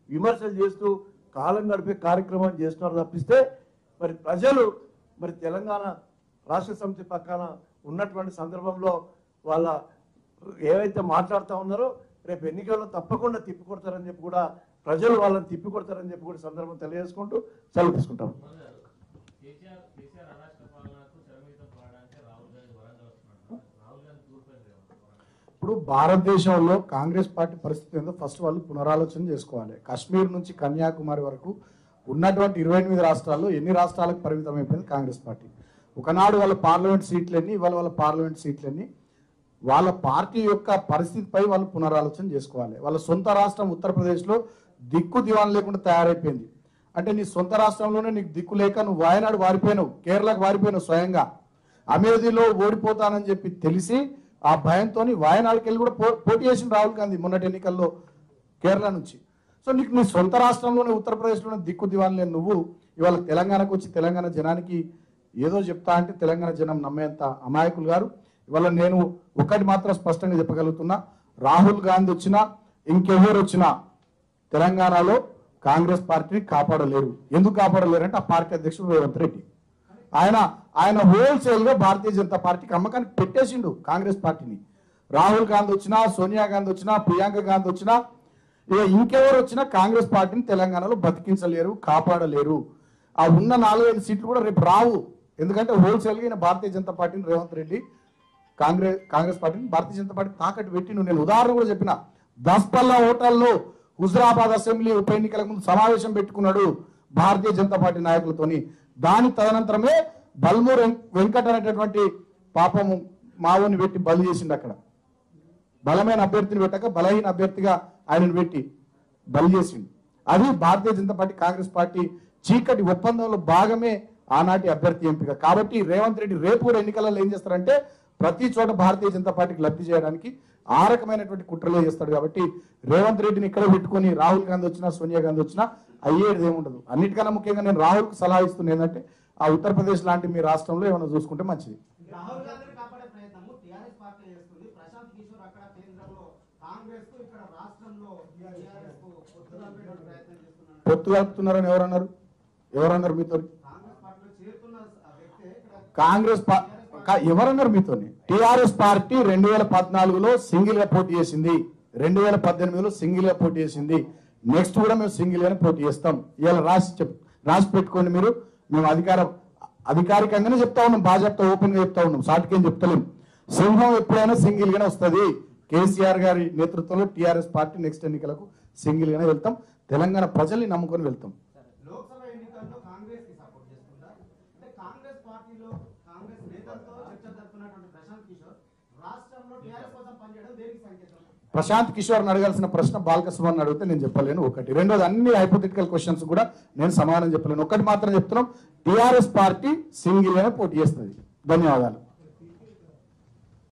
విమర్శలు చేస్తూ కాలం గడిపే కార్యక్రమం చేస్తున్నారు తప్పిస్తే మరి ప్రజలు మరి తెలంగాణ రాష్ట్ర సమితి పక్కన ఉన్నటువంటి సందర్భంలో వాళ్ళ ఏవైతే మాట్లాడుతూ ఉన్నారో రేపు ఎన్నికల్లో తప్పకుండా తిప్పికొడతారని చెప్పి కూడా ప్రజలు వాళ్ళని తిప్పికొడతారని చెప్పి కూడా సందర్భం తెలియజేసుకుంటూ సెలవు తీసుకుంటాం కేసీఆర్ కేసీఆర్ అరాష్ట్ర పాలనకు శరమితం పాడడానికి రాహుల్ గాంధీ వరంగల్ వస్తున్నారు రాహుల్ గాంధీ తూర్పు వరంగల్ ఇప్పుడు భారతదేశంలో కాంగ్రెస్ పార్టీ పరిస్థితి ఏందో ఫస్ట్ వాళ్ళు పునరాలోచన చేసుకోవాలి కాశ్మీర్ నుంచి కన్యాకుమారి వరకు ఉన్నటువంటి ఇరవై ఎనిమిది రాష్ట్రాల్లో ఎన్ని రాష్ట్రాలకు పరిమితం అయిపోయింది కాంగ్రెస్ పార్టీ ఒకనాడు వాళ్ళ పార్లమెంట్ సీట్లన్నీ ఇవాళ వాళ్ళ పార్లమెంట్ సీట్లన్నీ వాళ్ళ పార్టీ యొక్క పరిస్థితిపై వాళ్ళు పునరాలోచన చేసుకోవాలి వాళ్ళ సొంత రాష్ట్రం ఉత్తరప్రదేశ్లో దిక్కు దివాన్ లేకుండా తయారైపోయింది అంటే నీ సొంత రాష్ట్రంలోనే నీకు దిక్కు లేక నువ్వు వాయనాడు వారిపోయినావు కేరళకు వారిపోయినావు స్వయంగా అమేధిలో ఓడిపోతానని చెప్పి తెలిసి ఆ భయంతో వాయనాడుకి వెళ్ళి కూడా పో- పోటీ చేసిన రాహుల్ గాంధీ మొన్నటి ఎన్నికల్లో కేరళ నుంచి సో నీకు నీ సొంత రాష్ట్రంలోనే ఉత్తరప్రదేశ్లోనే దిక్కు దివాన్ లేని నువ్వు ఇవాళ తెలంగాణకు వచ్చి తెలంగాణ జనానికి ఏదో చెప్తా అంటే తెలంగాణ జనం నమ్మేంత అమాయకులు గారు ఇవాళ నేను ఒకటి మాత్రం స్పష్టంగా చెప్పగలుగుతున్నా రాహుల్ గాంధీ వచ్చినా ఇంకెవరు వచ్చినా తెలంగాణలో కాంగ్రెస్ పార్టీని కాపాడలేరు ఎందుకు కాపాడలేరు అంటే ఆ పార్టీ అధ్యక్షుడు రేవంత్ రెడ్డి ఆయన ఆయన హోల్సేల్ గా భారతీయ జనతా పార్టీకి అమ్మకానికి పెట్టేసిండు కాంగ్రెస్ పార్టీని రాహుల్ గాంధీ వచ్చినా సోనియా గాంధీ వచ్చినా ప్రియాంక గాంధీ వచ్చినా ఇక ఇంకెవరు వచ్చినా కాంగ్రెస్ పార్టీని తెలంగాణలో బతికించలేరు కాపాడలేరు ఆ ఉన్న నాలుగైదు సీట్లు కూడా రేపు రావు ఎందుకంటే హోల్సేల్ గా ఈయన భారతీయ జనతా పార్టీని రేవంత్ రెడ్డి కాంగ్రెస్ కాంగ్రెస్ పార్టీని భారతీయ జనతా పార్టీ తాకట్టు పెట్టి నేను ఉదాహరణ కూడా చెప్పిన దస్పల్లా హోటల్లో హుజరాబాద్ అసెంబ్లీ ఉప ఎన్నికల ముందు సమావేశం పెట్టుకున్నాడు భారతీయ జనతా పార్టీ నాయకులతోని దాని తదనంతరమే బల్మూర్ వెం- వెంకట్ అనేటటువంటి పాపము మావోని పెట్టి బలి చేసిండు అక్కడ బలమైన అభ్యర్థిని పెట్టక బలహీన అభ్యర్థిగా ఆయనను పెట్టి బలి చేసిండు అది భారతీయ జనతా పార్టీ కాంగ్రెస్ పార్టీ చీకటి ఒప్పందంలో భాగమే ఆనాటి అభ్యర్థి ఎంపిక కాబట్టి రేవంత్ రెడ్డి రేపు కూడా ఎన్నికలలో ఏం చేస్తారంటే ప్రతి చోట భారతీయ జనతా పార్టీకి లబ్ధి చేయడానికి ఆ రకమైనటువంటి కుట్రలే చేస్తాడు కాబట్టి రేవంత్ రెడ్డిని ఇక్కడ పెట్టుకొని రాహుల్ గాంధీ వచ్చినా సోనియా గాంధీ వచ్చినా అయ్యేది ఏముండదు అన్నిటికన్నా ముఖ్యంగా నేను రాహుల్కి సలహా ఇస్తున్నా ఏంటంటే ఆ ఉత్తరప్రదేశ్ లాంటి మీ రాష్ట్రంలో ఏమైనా చూసుకుంటే మంచిది రాహుల్ గాంధీని కాపాడే ప్రయత్నము టీఆర్ఎస్ పార్టీ చేస్తుంది ప్రశాంత్ కిషోర్ అక్కడ కేంద్రంలో కాంగ్రెస్ కు ఇక్కడ రాష్ట్రంలో టీఆర్ఎస్ కు పొత్తు కలిపేటువంటి ప్రయత్నం చేస్తున్నాడు పొత్తు కలుపుతున్నారని ఎవరన్నారు ఎవరన్నారు మీతో కాంగ్రెస్ పార్టీలో చేరుతున్న ఆ వ్యక్తి ఇక్కడ కాంగ్రెస్ పా- కా- ఎవరన్నారు మీతోని టిఆర్ఎస్ పార్టీ రెండు వేల పద్నాలుగులో సింగిల్ గా పోటీ చేసింది రెండు వేల పద్దెనిమిదిలో సింగిల్ గా పోటీ చేసింది నెక్స్ట్ కూడా మేము సింగిల్ గానే పోటీ చేస్తాం ఇవాళ రాసి చెప్ రాసి పెట్టుకోండి మీరు మేము అధికారం అధికారికంగానే చెప్తా ఉన్నాం భాజపా ఓపెన్ గా చెప్తా ఉన్నాం సాటికేం చెప్తలేం సింహం ఎప్పుడైనా సింగిల్ గానే వస్తుంది కేసీఆర్ గారి నేతృత్వంలో టిఆర్ఎస్ పార్టీ నెక్స్ట్ ఎన్నికలకు సింగిల్ గానే వెళ్తాం తెలంగాణ ప్రజల్ని నమ్ముకొని వెళ్తాం లోక్సభ ఎన్నికల్లో కాంగ్రెస్ కి సపోర్ట్ చేస్తుందా అంటే కాంగ్రెస్ పార్టీలో కాంగ్రెస్ నేతలతో చర్చ జరుపుతున్నటువంటి ప్రశాంత్ కిషోర్ రాష్ట్రంలో టీఆర్ఎస్ కోసం పనిచేయడం దేనికి సంకేతం ప్రశాంత్ కిషోర్ అడగాల్సిన ప్రశ్న బాలకృష్ణ అడిగితే నేను చెప్పలేను ఒకటి రెండోది అన్ని హైపోథెటికల్ క్వశ్చన్స్ కూడా నేను సమాధానం చెప్పలేను ఒకటి మాత్రం చెప్తున్నాం టిఆర్ఎస్ పార్టీ సింగిల్ గానే పోటీ చేస్తుంది ధన్యవాదాలు